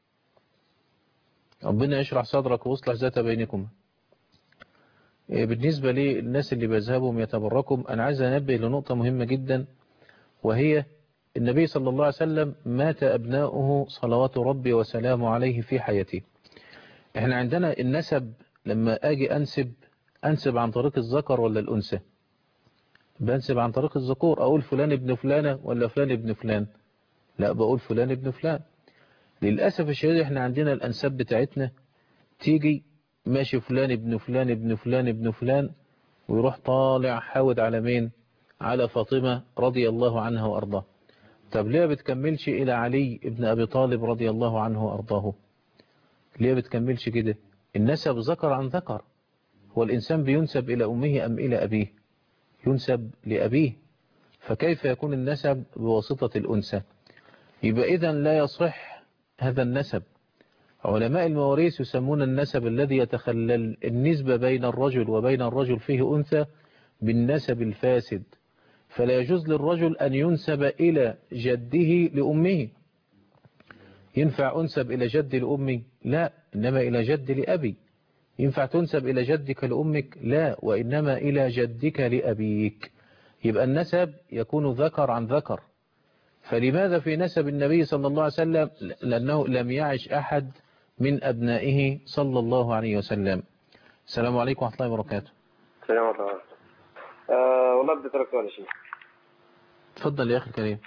ربنا يشرح صدرك ويصلح ذات بينكم إيه بالنسبة للناس اللي بيذهبوا يتبركم أنا عايز أنبه لنقطة مهمة جدا وهي النبي صلى الله عليه وسلم مات أبناؤه صلوات ربي وسلامه عليه في حياته احنا عندنا النسب لما أجي أنسب أنسب عن طريق الذكر ولا الأنثى بنسب عن طريق الذكور أقول فلان ابن فلانة ولا فلان ابن فلان لا بقول فلان ابن فلان للأسف الشديد احنا عندنا الأنساب بتاعتنا تيجي ماشي فلان ابن فلان ابن فلان ابن فلان ويروح طالع حاود على مين على فاطمة رضي الله عنها وأرضاه طب ليه بتكملش إلى علي ابن أبي طالب رضي الله عنه وأرضاه ليه بتكملش كده النسب ذكر عن ذكر هو الإنسان بينسب إلى أمه أم إلى أبيه ينسب لأبيه فكيف يكون النسب بواسطة الأنثى يبقى إذا لا يصح هذا النسب علماء المواريث يسمون النسب الذي يتخلل النسبة بين الرجل وبين الرجل فيه أنثى بالنسب الفاسد فلا يجوز للرجل أن ينسب إلى جده لأمه ينفع أنسب إلى جد لأمي لا إنما إلى جد لأبي ينفع تنسب إلى جدك لأمك لا وإنما إلى جدك لأبيك يبقى النسب يكون ذكر عن ذكر فلماذا في نسب النبي صلى الله عليه وسلم لأنه لم يعش أحد من أبنائه صلى الله عليه وسلم السلام عليكم ورحمة الله وبركاته السلام عليكم آه والله بدي أسألك سؤال يا شيخ تفضل يا أخي الكريم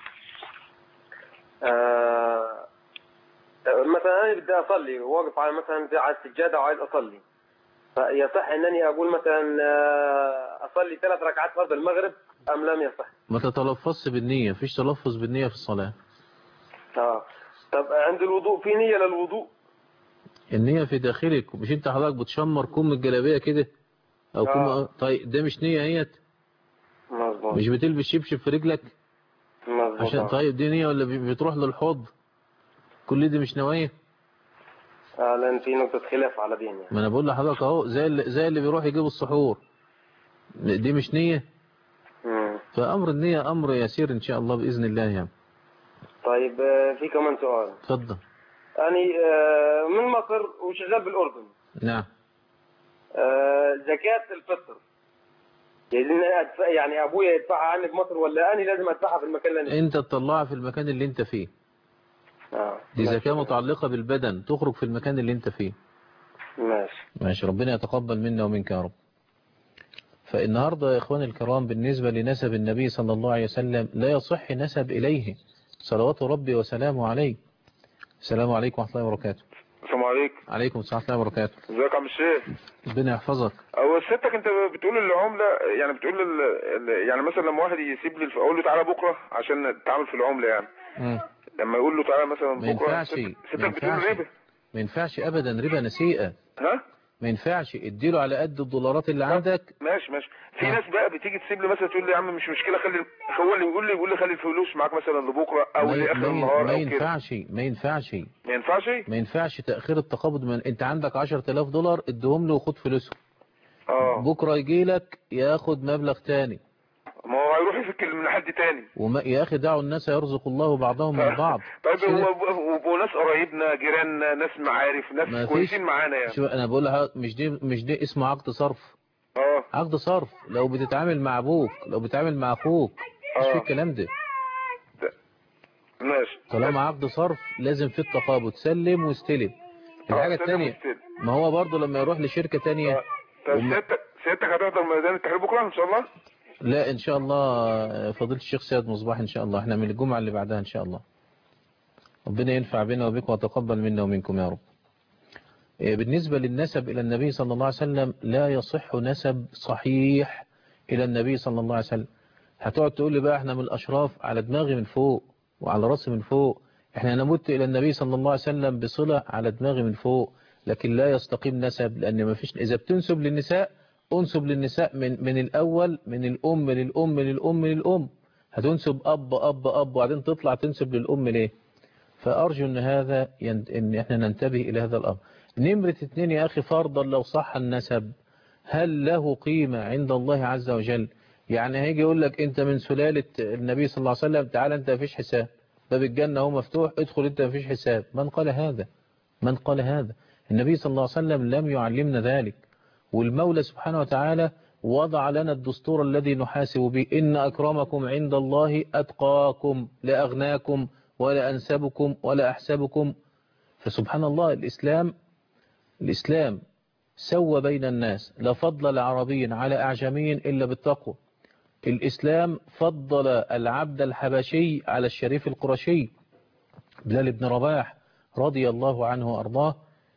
آه مثلا أنا بدي أصلي واقف على مثلا على السجادة وعايز أصلي فيصح أنني أقول مثلا آه، أصلي ثلاث ركعات فرض المغرب أم لم يصح؟ ما تتلفظش بالنية فيش تلفظ بالنية في الصلاة آه طب عند الوضوء في نية للوضوء النية في داخلك مش انت حضرتك بتشمر كم الجلابية كده او كم آه. طيب ده مش نية هيت مظبوط مش بتلبس شبشب في رجلك مظبوط عشان آه. طيب دي نية ولا ب- بتروح للحوض كل دي مش نوايا آه لأن في نقطة خلاف على دين يعني ما انا بقول لحضرتك اهو زي اللي زي اللي بيروح يجيب السحور دي مش نية مم. فامر النية امر يسير ان شاء الله باذن الله يعني طيب آه، في كمان سؤال اتفضل أنا آه، من مصر وشغال بالأردن نعم آه، زكاة الفطر يعني أنا أدفع يعني أبويا يدفعها عني بمصر ولا أنا لازم أدفعها في المكان اللي أنا انت تطلعها في المكان اللي انت فيه آه. دي زكاة متعلقة بالبدن تخرج في المكان اللي انت فيه ماشي ماشي ربنا يتقبل منا ومنك يا رب فالنهاردة يا إخواني الكرام بالنسبة لنسب النبي صلى الله عليه وسلم لا يصح نسب إليه صلوات ربي وسلامه عليه السلام عليكم ورحمة الله وبركاته السلام عليكم عليكم السلام ورحمة الله وبركاته ازيك يا عم الشيخ ربنا يحفظك هو ستك انت بتقول العمله يعني بتقول ال... ال- يعني مثلا لما واحد يسيب لي الف- اقول له تعالى بكره عشان نتعامل في العمله يعني مم. لما يقول له تعالى مثلا ما بكره ينفعش ست- ستك ما بتقول ينفعش ربا ما ينفعش أبدا ربا نسيئة ها ما ينفعش اديله على قد الدولارات اللي عندك ماشي ماشي في ناس بقى بتيجي تسيب لي مثلا تقول لي يا عم مش مشكله خلي هو اللي يقول لي يقول لي خلي الفلوس معاك مثلا لبكره او ما, لاخر ما, النهار ما او كده ينفعش ما ينفعش ما ينفعش ما ينفعش تأخير التقابض من انت عندك 10000 دولار اديهم له وخد فلوسهم اه بكرة يجي لك ياخد مبلغ تاني ما هو هيروح يمسك من حد تاني وما يا اخي دعوا الناس يرزق الله بعضهم من بعض طيب هو هو ناس قرايبنا جيراننا ناس معارف ما ناس فيش- كويسين معانا يعني شو انا بقول لها مش دي مش دي اسمه عقد صرف اه عقد صرف لو بتتعامل مع ابوك لو بتتعامل مع اخوك مش في الكلام ده ماشي طالما عقد صرف لازم في التقابض سلم واستلم الحاجة سلم الثانية واستلم. ما هو برضه لما يروح لشركة تانية طب وما- سيادتك سيادتك هتحضر ميدان التحرير بكره ان شاء الله لا ان شاء الله فضيلة الشيخ سيد مصباح ان شاء الله احنا من الجمعة اللي بعدها ان شاء الله ربنا ينفع بنا وبكم وتقبل منا ومنكم يا رب إيه، بالنسبة للنسب إلى النبي صلى الله عليه وسلم لا يصح نسب صحيح إلى النبي صلى الله عليه وسلم هتقعد تقول لي بقى احنا من الأشراف على دماغي من فوق وعلى راسي من فوق احنا نمت إلى النبي صلى الله عليه وسلم بصلة على دماغي من فوق لكن لا يستقيم نسب لأن ما فيش إذا بتنسب للنساء انسب للنساء من من الأول من الأم للأم للأم للأم هتنسب أب أب أب وبعدين تطلع تنسب للأم ليه فأرجو أن هذا ين... أن احنا ننتبه إلى هذا الأمر نمرة اتنين يا أخي فرضا لو صح النسب هل له قيمة عند الله عز وجل يعني هيجي يقول لك أنت من سلالة النبي صلى الله عليه وسلم تعال أنت مفيش حساب باب الجنة هو مفتوح ادخل أنت مفيش حساب من قال هذا من قال هذا النبي صلى الله عليه وسلم لم يعلمنا ذلك والمولى سبحانه وتعالى وضع لنا الدستور الذي نحاسب به إن أكرمكم عند الله أتقاكم لا أغناكم ولا أنسبكم ولا أحسبكم فسبحان الله الإسلام الإسلام سوى بين الناس لا فضل لعربي على أعجمي إلا بالتقوى الإسلام فضل العبد الحبشي على الشريف القرشي بلال بن رباح رضي الله عنه وأرضاه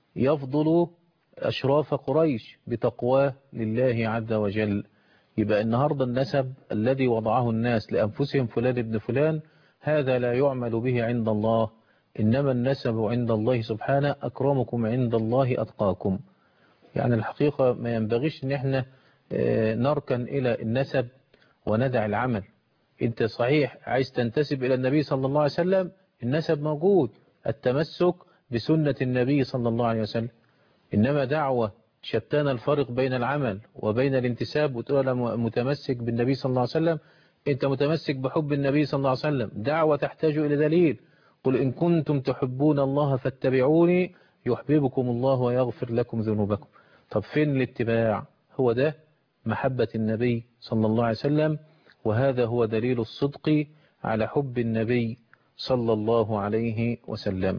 يفضل أشراف قريش بتقواه لله عز وجل يبقى النهاردة النسب الذي وضعه الناس لأنفسهم فلان ابن فلان هذا لا يعمل به عند الله إنما النسب عند الله سبحانه أكرمكم عند الله أتقاكم يعني الحقيقة ما ينبغيش ان احنا آه، نركن إلى النسب وندع العمل انت صحيح عايز تنتسب إلى النبي صلى الله عليه وسلم النسب موجود التمسك بسنة النبي صلى الله عليه وسلم إنما دعوة شتان الفرق بين العمل وبين الانتساب وتقول أنا متمسك بالنبي صلى الله عليه وسلم أنت متمسك بحب النبي صلى الله عليه وسلم دعوة تحتاج إلى دليل قل إن كنتم تحبون الله فاتبعوني يحببكم الله ويغفر لكم ذنوبكم طب فين الاتباع هو ده محبة النبي صلى الله عليه وسلم وهذا هو دليل الصدق على حب النبي صلى الله عليه وسلم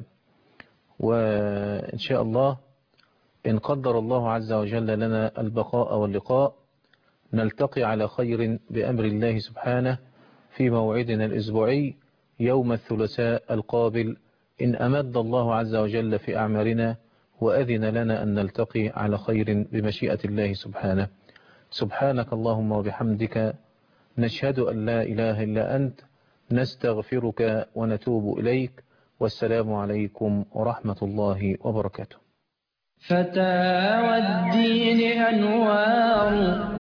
وإن شاء الله إن قدر الله عز وجل لنا البقاء واللقاء نلتقي على خير بأمر الله سبحانه في موعدنا الأسبوعي يوم الثلاثاء القابل إن أمد الله عز وجل في أعمارنا وأذن لنا أن نلتقي على خير بمشيئة الله سبحانه سبحانك اللهم وبحمدك نشهد أن لا إله إلا أنت نستغفرك ونتوب إليك والسلام عليكم ورحمة الله وبركاته فتاوى الدين أنوار